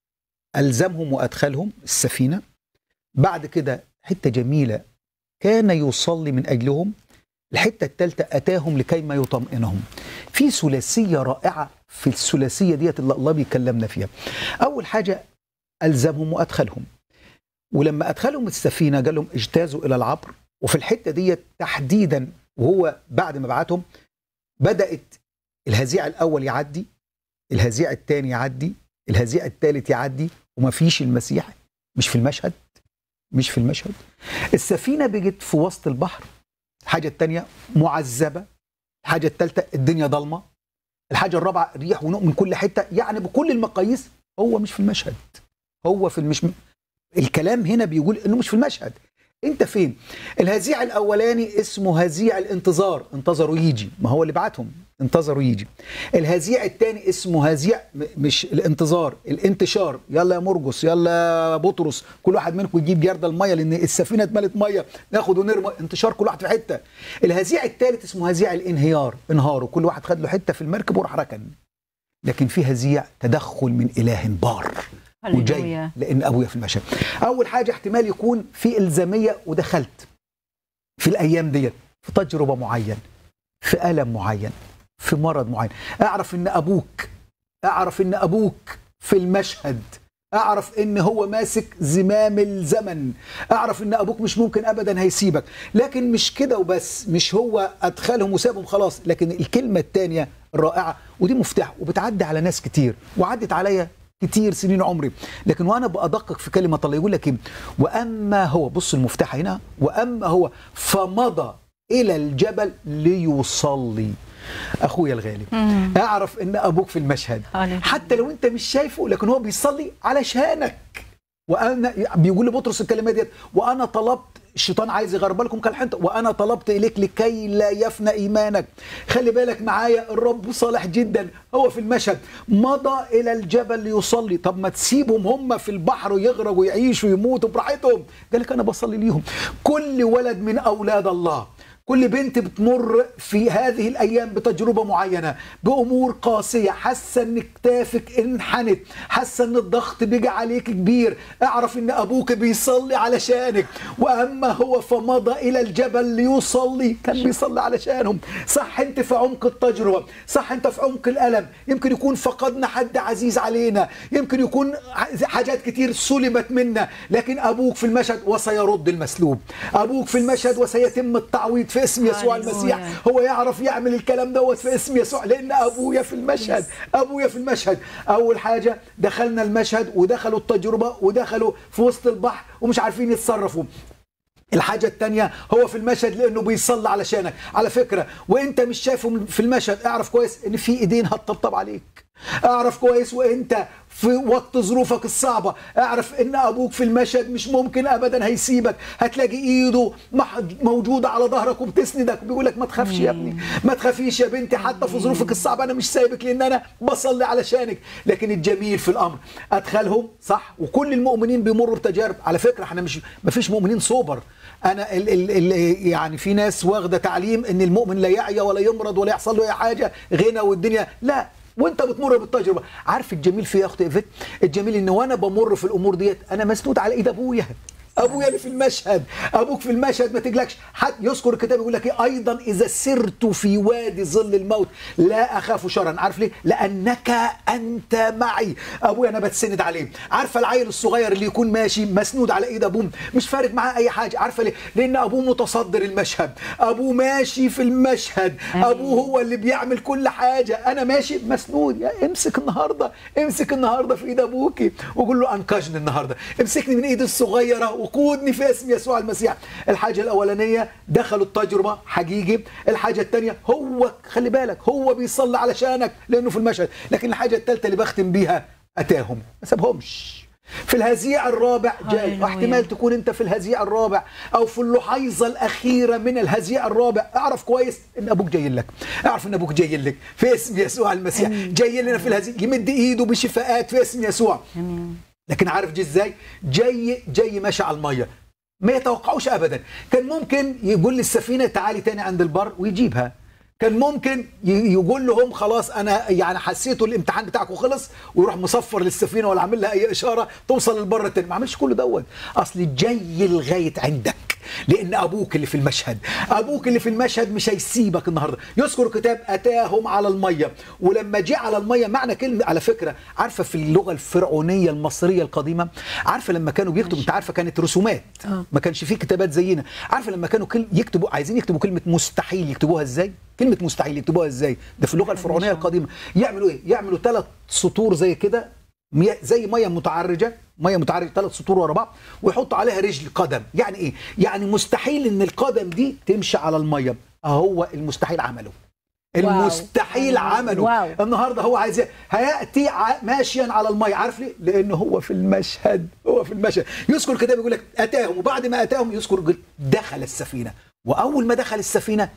ألزمهم وأدخلهم السفينة بعد كده حتة جميلة كان يصلي من أجلهم الحتة الثالثة أتاهم لكي ما يطمئنهم في ثلاثية رائعة في الثلاثية ديت اللي الله بيكلمنا فيها أول حاجة ألزمهم وأدخلهم ولما أدخلهم السفينة قال لهم اجتازوا إلى العبر وفي الحتة ديت تحديدا وهو بعد ما بعتهم بدأت الهزيع الأول يعدي الهزيع الثاني يعدي الهزيع الثالث يعدي وما فيش المسيح مش في المشهد مش في المشهد السفينة بقت في وسط البحر الحاجة الثانية معذبة الحاجة الثالثة الدنيا ضلمة الحاجة الرابعة ريح ونوء من كل حتة يعني بكل المقاييس هو مش في المشهد هو في المش الكلام هنا بيقول انه مش في المشهد انت فين الهزيع الاولاني اسمه هزيع الانتظار انتظروا يجي ما هو اللي بعتهم انتظروا يجي الهزيع الثاني اسمه هزيع م- مش الانتظار الانتشار يلا يا مرجس يلا يا بطرس كل واحد منكم يجيب جردل الميه لان السفينه اتملت ميه ناخد ونرمي انتشار كل واحد في حته الهزيع الثالث اسمه هزيع الانهيار انهاروا كل واحد خد له حته في المركب وراح ركن لكن في هزيع تدخل من اله بار وجاي هللويا. لان ابويا في المشهد اول حاجه احتمال يكون في الزاميه ودخلت في الايام ديت في تجربه معين في الم معين في مرض معين اعرف ان ابوك اعرف ان ابوك في المشهد اعرف ان هو ماسك زمام الزمن اعرف ان ابوك مش ممكن ابدا هيسيبك لكن مش كده وبس مش هو ادخلهم وسابهم خلاص لكن الكلمه الثانيه الرائعه ودي مفتاح وبتعدي على ناس كتير وعدت عليا كتير سنين عمري لكن وانا بدقق في كلمه الله يقول لك ايه واما هو بص المفتاح هنا واما هو فمضى الى الجبل ليصلي اخويا الغالي اعرف ان ابوك في المشهد هللويا. حتى لو انت مش شايفه لكن هو بيصلي علشانك وانا بيقول لبطرس الكلمات ديت وانا طلبت الشيطان عايز يغرب لكم كالحنطة وانا طلبت اليك لكي لا يفنى ايمانك خلي بالك معايا الرب صالح جدا هو في المشهد مضى الى الجبل ليصلي طب ما تسيبهم هم في البحر ويغرقوا ويعيشوا ويموتوا براحتهم قال لك انا بصلي ليهم كل ولد من اولاد الله كل بنت بتمر في هذه الايام بتجربه معينه بامور قاسيه حاسه ان كتافك انحنت حاسه ان الضغط بيجي عليك كبير اعرف ان ابوك بيصلي علشانك واما هو فمضى الى الجبل ليصلي كان بيصلي علشانهم صح انت في عمق التجربه صح انت في عمق الالم يمكن يكون فقدنا حد عزيز علينا يمكن يكون حاجات كتير سلبت منا لكن ابوك في المشهد وسيرد المسلوب ابوك في المشهد وسيتم التعويض في اسم يسوع هللويا. المسيح هو يعرف يعمل الكلام دوت في اسم يسوع لان ابويا في المشهد ابويا في المشهد اول حاجه دخلنا المشهد ودخلوا التجربه ودخلوا في وسط البحر ومش عارفين يتصرفوا الحاجة التانية هو في المشهد لأنه بيصلي علشانك على فكرة وانت مش شايفه في المشهد اعرف كويس ان في ايدين هتطبطب عليك اعرف كويس وانت في وقت ظروفك الصعبة اعرف ان ابوك في المشهد مش ممكن ابدا هيسيبك هتلاقي ايده مح- موجودة على ظهرك وبتسندك بيقولك ما تخافش يا ابني ما تخافيش يا بنتي حتى في ظروفك الصعبة انا مش سايبك لان انا بصلي علشانك لكن الجميل في الامر ادخلهم صح وكل المؤمنين بيمروا بتجارب على فكرة احنا مش ما فيش مؤمنين سوبر انا ال ال ال يعني في ناس واخده تعليم ان المؤمن لا يعيا ولا يمرض ولا يحصل له اي حاجه غنى والدنيا لا وانت بتمر بالتجربه عارف الجميل في يا اختي ايفيت الجميل ان وانا بمر في الامور ديت انا مسنود على ايد ابويا ابويا اللي في المشهد ابوك في المشهد ما تقلقش حد يذكر الكتاب يقول لك ايه ايضا اذا سرت في وادي ظل الموت لا اخاف شرا عارف ليه لانك انت معي ابويا انا بتسند عليه عارفه العيل الصغير اللي يكون ماشي مسنود على ايد ابوه مش فارق معاه اي حاجه عارفه ليه لان ابوه متصدر المشهد ابوه ماشي في المشهد ابوه هو اللي بيعمل كل حاجه انا ماشي مسنود يا امسك النهارده امسك النهارده في ايد ابوكي وقول له انقذني النهارده امسكني من ايدي الصغيره وقودني في اسم يسوع المسيح الحاجه الاولانيه دخلوا التجربه حقيقي الحاجه الثانيه هو خلي بالك هو بيصلي علشانك لانه في المشهد لكن الحاجه الثالثه اللي بختم بيها اتاهم ما سابهمش في الهزيع الرابع جاي هللويا. واحتمال تكون انت في الهزيع الرابع او في اللحيظه الاخيره من الهزيع الرابع اعرف كويس ان ابوك جاي لك اعرف ان ابوك جاي لك في اسم يسوع المسيح جاي لنا في الهزيع يمد ايده بشفاءات في اسم يسوع لكن عارف جه ازاي جاي جاي ماشي على الميه ما يتوقعوش ابدا كان ممكن يقول للسفينه تعالي تاني عند البر ويجيبها كان ممكن ي- يقول لهم خلاص انا يعني حسيتوا الامتحان بتاعكم خلص ويروح مصفر للسفينه ولا عامل لها اي اشاره توصل للبر التاني ما عملش كل دوت اصل جاي لغايه عندك لان ابوك اللي في المشهد ابوك اللي في المشهد مش هيسيبك النهارده يذكر كتاب اتاهم على الميه ولما جه على الميه معنى كلمه على فكره عارفه في اللغه الفرعونيه المصريه القديمه عارفه لما كانوا بيكتبوا انت عارفه كانت رسومات ما كانش فيه كتابات زينا عارفه لما كانوا كل يكتبوا عايزين يكتبوا كلمه مستحيل يكتبوها ازاي كلمه مستحيل يكتبوها ازاي ده في اللغه الفرعونيه القديمه يعملوا ايه يعملوا ثلاث سطور زي كده مياه- زي ميه متعرجه ميه متعرجه ثلاث سطور ورا بعض ويحطوا عليها رجل قدم يعني ايه يعني مستحيل ان القدم دي تمشي على الميه اهو المستحيل عمله واو. المستحيل عمله واو. النهارده هو عايز ي- هياتي ع- ماشيا على الميه عارف ليه لانه هو في المشهد هو في المشهد يذكر الكتاب يقول لك اتاهم وبعد ما اتاهم يذكر يقول دخل السفينه واول ما دخل السفينه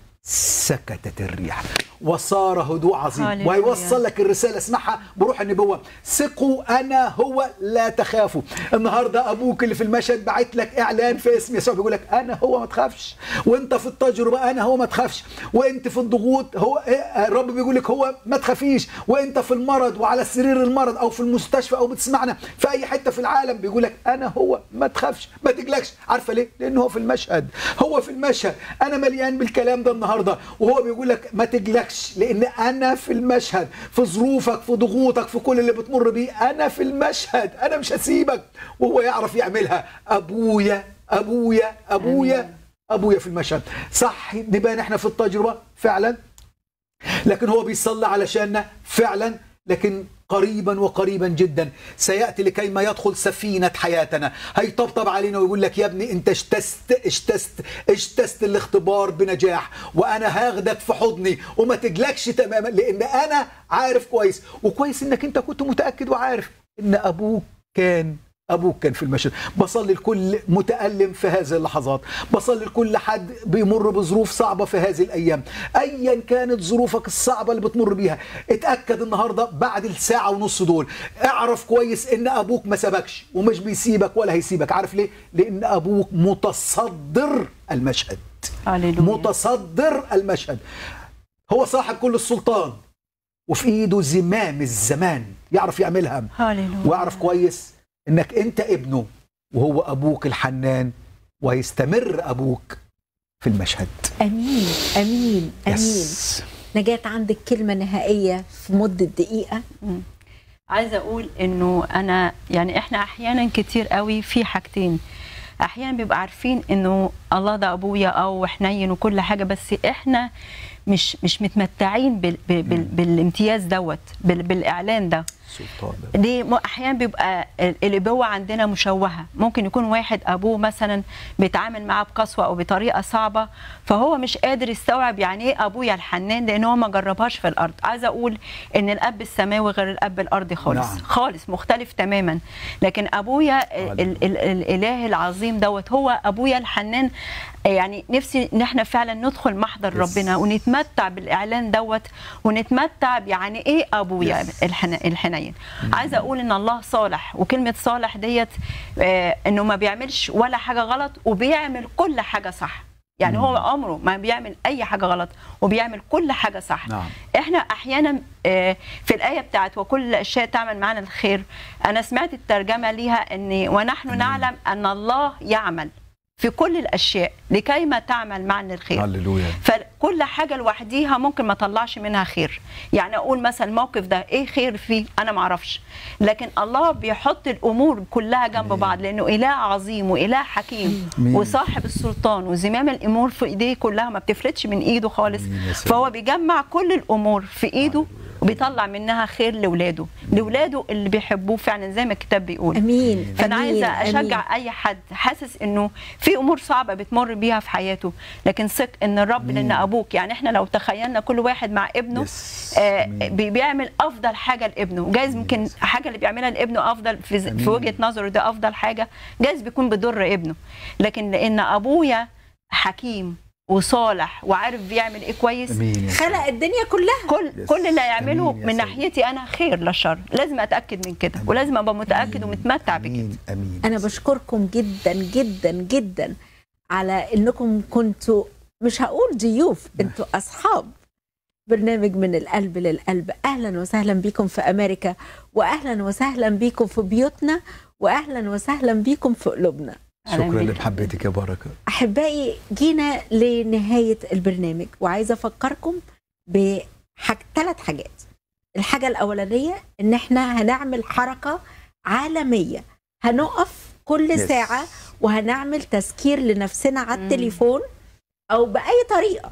سكتت الريح وصار هدوء عظيم هاليلويا. ويوصل لك الرساله اسمعها بروح النبوه ثقوا انا هو لا تخافوا النهارده ابوك اللي في المشهد بعت لك اعلان في اسم يسوع بيقول لك انا هو ما تخافش وانت في التجربه انا هو ما تخافش وانت في الضغوط هو إيه؟ الرب بيقول لك هو ما تخافيش وانت في المرض وعلى سرير المرض او في المستشفى او بتسمعنا في اي حته في العالم بيقول لك انا هو ما تخافش ما تقلقش عارفه ليه لانه هو في المشهد هو في المشهد انا مليان بالكلام ده النهارده وهو بيقول لك ما تقلقش لان انا في المشهد في ظروفك في ضغوطك في كل اللي بتمر بيه انا في المشهد انا مش هسيبك وهو يعرف يعملها ابويا ابويا ابويا ابويا في المشهد صح نبان احنا في التجربه فعلا لكن هو بيصلي علشاننا فعلا لكن قريبا وقريبا جدا سياتي لكي ما يدخل سفينه حياتنا هيطبطب علينا ويقول لك يا ابني انت اجتزت اجتزت اجتزت الاختبار بنجاح وانا هاخدك في حضني وما تجلكش تماما لان انا عارف كويس وكويس انك انت كنت متاكد وعارف ان ابوك كان ابوك كان في المشهد بصلي لكل متالم في هذه اللحظات بصلي لكل حد بيمر بظروف صعبه في هذه الايام ايا كانت ظروفك الصعبه اللي بتمر بيها اتاكد النهارده بعد الساعه ونص دول اعرف كويس ان ابوك ما سابكش ومش بيسيبك ولا هيسيبك عارف ليه لان ابوك متصدر المشهد هللويا. متصدر المشهد هو صاحب كل السلطان وفي ايده زمام الزمان يعرف يعملها هللويا. واعرف كويس انك انت ابنه وهو ابوك الحنان ويستمر ابوك في المشهد امين امين امين يس. نجاة عندك كلمه نهائيه في مده دقيقه عايزه اقول انه انا يعني احنا احيانا كتير قوي في حاجتين احيانا بيبقى عارفين انه الله ده ابويا او حنين وكل حاجه بس احنا مش مش متمتعين بال بال بال بالامتياز دوت بال بالاعلان ده سلطان ليه م- احيانا بيبقى ال- الابوه عندنا مشوهه ممكن يكون واحد ابوه مثلا بيتعامل معاه بقسوه او بطريقه صعبه فهو مش قادر يستوعب يعني ايه ابويا الحنان لان هو ما جربهاش في الارض عايزه اقول ان الاب السماوي غير الاب الارضي خالص نعم. خالص مختلف تماما لكن ابويا ال- ال- ال- الاله العظيم دوت هو ابويا الحنان يعني نفسي ان احنا فعلا ندخل محضر Yes. ربنا ونتمتع بالاعلان دوت ونتمتع يعني ايه ابويا Yes. الحن- الحنين عايزه اقول ان الله صالح وكلمه صالح ديت آه، انه ما بيعملش ولا حاجه غلط وبيعمل كل حاجه صح يعني مم. هو عمره ما بيعمل اي حاجه غلط وبيعمل كل حاجه صح نعم احنا احيانا آه، في الايه بتاعت وكل الاشياء تعمل معنا الخير انا سمعت الترجمه ليها ان ونحن نعلم ان الله يعمل في كل الاشياء لكي ما تعمل معنا الخير هللويا فكل حاجه لوحديها ممكن ما طلعش منها خير يعني اقول مثلا الموقف ده ايه خير فيه انا ما اعرفش لكن الله بيحط الامور كلها جنب بعض لانه اله عظيم واله حكيم أمين. وصاحب السلطان وزمام الامور في ايديه كلها ما بتفلتش من ايده خالص أمين يا سيد. فهو بيجمع كل الامور في ايده وبيطلع منها خير لاولاده لاولاده اللي بيحبوه فعلا زي ما الكتاب بيقول امين فانا أمين، عايزه أمين. اشجع اي حد حاسس انه في امور صعبه بتمر بيها في حياته لكن ثق ان الرب لان ابوك يعني احنا لو تخيلنا كل واحد مع ابنه يس. آه أمين. بي- بيعمل افضل حاجه لابنه وجايز ممكن حاجه اللي بيعملها لابنه افضل في, ز- أمين. في وجهه نظره ده افضل حاجه جايز بيكون بيضر ابنه لكن لان ابويا حكيم وصالح وعارف بيعمل ايه كويس امين يا خلق الدنيا كلها كل يس. كل اللي هيعمله أمين يا من سيد. ناحيتي انا خير لا شر لازم اتاكد من كده أمين. ولازم ابقى متاكد ومتمتع بكده امين امين انا بشكركم جدا جدا جدا على انكم كنتوا مش هقول ضيوف انتوا اصحاب برنامج من القلب للقلب اهلا وسهلا بكم في امريكا واهلا وسهلا بكم في بيوتنا واهلا وسهلا بكم في قلوبنا أهلاً شكرا بيك. لمحبتك يا بركه احبائي جينا لنهايه البرنامج وعايزه افكركم بحاج ثلاث حاجات الحاجه الاولانيه ان احنا هنعمل حركه عالميه هنقف كل Yes. ساعه وهنعمل تذكير لنفسنا على مم. التليفون او باي طريقه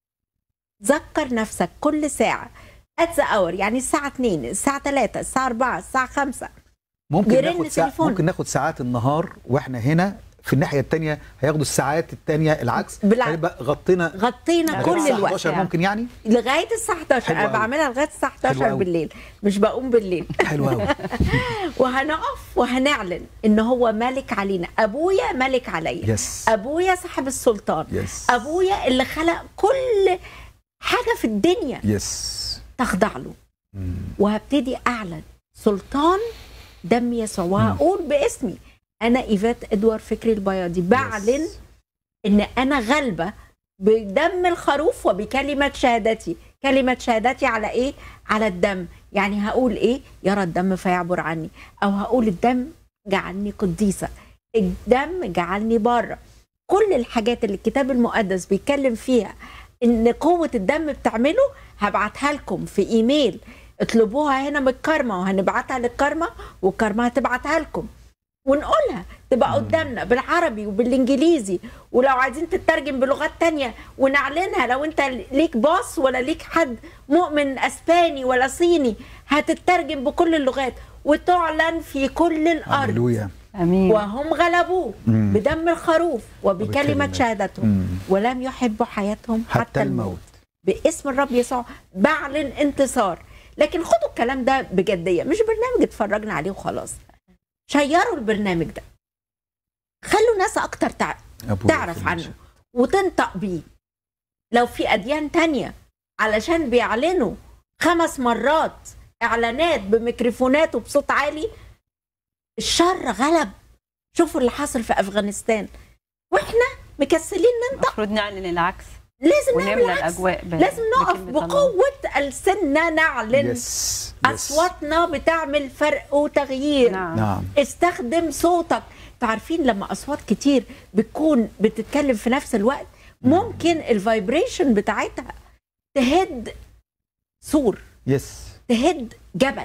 ذكر نفسك كل ساعه at the hour يعني الساعه 2 الساعه 3 الساعه 4 الساعه 5 ممكن جرن ناخد ساعة تليفون. ممكن ناخد ساعات النهار واحنا هنا في الناحيه الثانيه هياخدوا الساعات الثانيه العكس بالعكس. هيبقى غطينا غطينا لغاية كل الساعة الوقت 11 ممكن يعني لغايه الساعه 11 حلو انا أوي. بعملها لغايه الساعه حلو 11 أوي. بالليل مش بقوم بالليل حلو قوي وهنقف وهنعلن ان هو ملك علينا ابويا ملك عليا يس ابويا صاحب السلطان يس ابويا اللي خلق كل حاجه في الدنيا يس تخضع له مم. وهبتدي اعلن سلطان دم يسوع وهقول باسمي انا ايفات ادوار فكري البياضي بعلن يس. ان انا غالبه بدم الخروف وبكلمه شهادتي كلمه شهادتي على ايه على الدم يعني هقول ايه يرى الدم فيعبر عني او هقول الدم جعلني قديسه الدم جعلني بره كل الحاجات اللي الكتاب المقدس بيتكلم فيها ان قوه الدم بتعمله هبعتها لكم في ايميل اطلبوها هنا من الكارما وهنبعتها للكارما والكارما هتبعتها لكم ونقولها تبقى قدامنا بالعربي وبالانجليزي ولو عايزين تترجم بلغات تانية ونعلنها لو انت ليك باص ولا ليك حد مؤمن اسباني ولا صيني هتترجم بكل اللغات وتعلن في كل الارض هللويا امين وهم غلبوه مم. بدم الخروف وبكلمة وبكلمة. شهادتهم مم. ولم يحبوا حياتهم حتى, حتى الموت باسم الرب يسوع بعلن انتصار لكن خدوا الكلام ده بجدية مش برنامج اتفرجنا عليه وخلاص شيروا البرنامج ده خلوا ناس اكتر تع... أبويا تعرف في عنه المشهد. وتنطق بيه لو في اديان تانية علشان بيعلنوا خمس مرات اعلانات بميكروفونات وبصوت عالي الشر غلب شوفوا اللي حصل في افغانستان واحنا مكسلين ننطق المفروض نعلن العكس لازم نعمل ونملى العكس. الاجواء ب- لازم نقف بكلمة الله. بقوه السنه نعلن يس يس. اصواتنا بتعمل فرق وتغيير نعم نعم استخدم صوتك انتوا عارفين لما اصوات كتير بتكون بتتكلم في نفس الوقت ممكن الفايبريشن بتاعتها تهد سور يس تهد جبل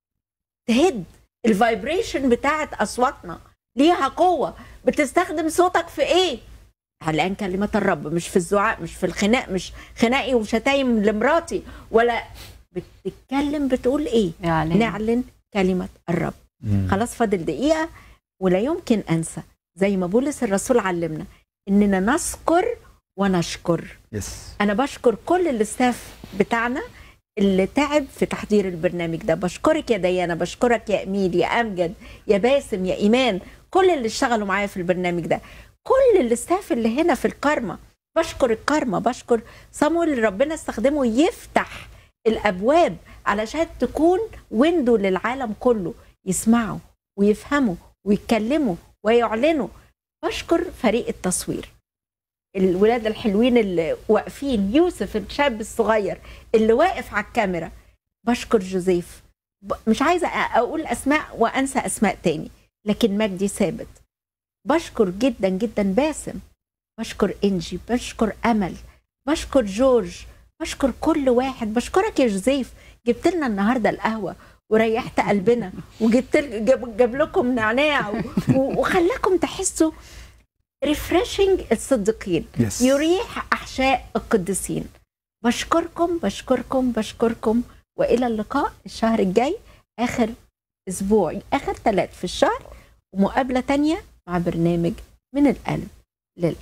تهد الفايبريشن بتاعت اصواتنا ليها قوه بتستخدم صوتك في ايه الان كلمه الرب مش في الزعاق مش في الخناق مش خناقي وشتايم لمراتي ولا بتتكلم بتقول ايه يعلن نعلن كلمه الرب مم. خلاص فاضل دقيقة ولا يمكن أنسى زي ما بولس الرسول علمنا إننا نذكر ونشكر يس أنا بشكر كل الاستاف بتاعنا اللي تعب في تحضير البرنامج ده بشكرك يا ديانا بشكرك يا أميل يا أمجد يا باسم يا إيمان كل اللي اشتغلوا معايا في البرنامج ده كل الاستاف اللي هنا في الكارما بشكر الكارما بشكر صامويل اللي ربنا استخدمه يفتح الابواب علشان تكون ويندو للعالم كله يسمعوا ويفهموا ويتكلموا ويعلنوا بشكر فريق التصوير الولاد الحلوين اللي واقفين يوسف الشاب الصغير اللي واقف على الكاميرا بشكر جوزيف ب- مش عايزه أ- اقول اسماء وانسى اسماء تاني لكن مجدي ثابت بشكر جدا جدا باسم بشكر انجي بشكر امل بشكر جورج بشكر كل واحد بشكرك يا جوزيف جبت لنا النهارده القهوه وريحت قلبنا وجبت ل- جاب, جاب لكم نعناع و- و- وخلاكم تحسوا ريفريشنج الصديقين Yes. يريح احشاء القديسين بشكركم بشكركم بشكركم والى اللقاء الشهر الجاي اخر اسبوع اخر ثلاث في الشهر ومقابله تانية مع برنامج من القلب للقلب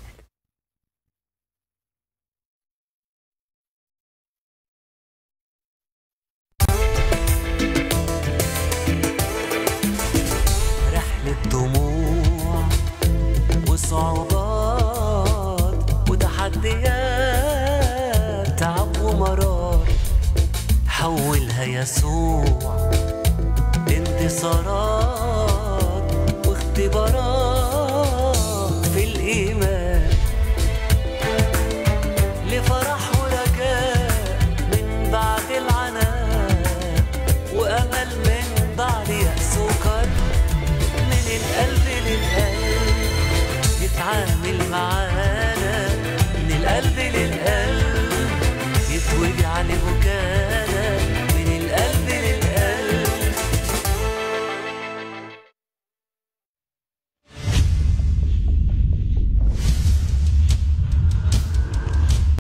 رحلة دموع وصعوبات وتحديات تعب ومرار حولها يسوع انتصارات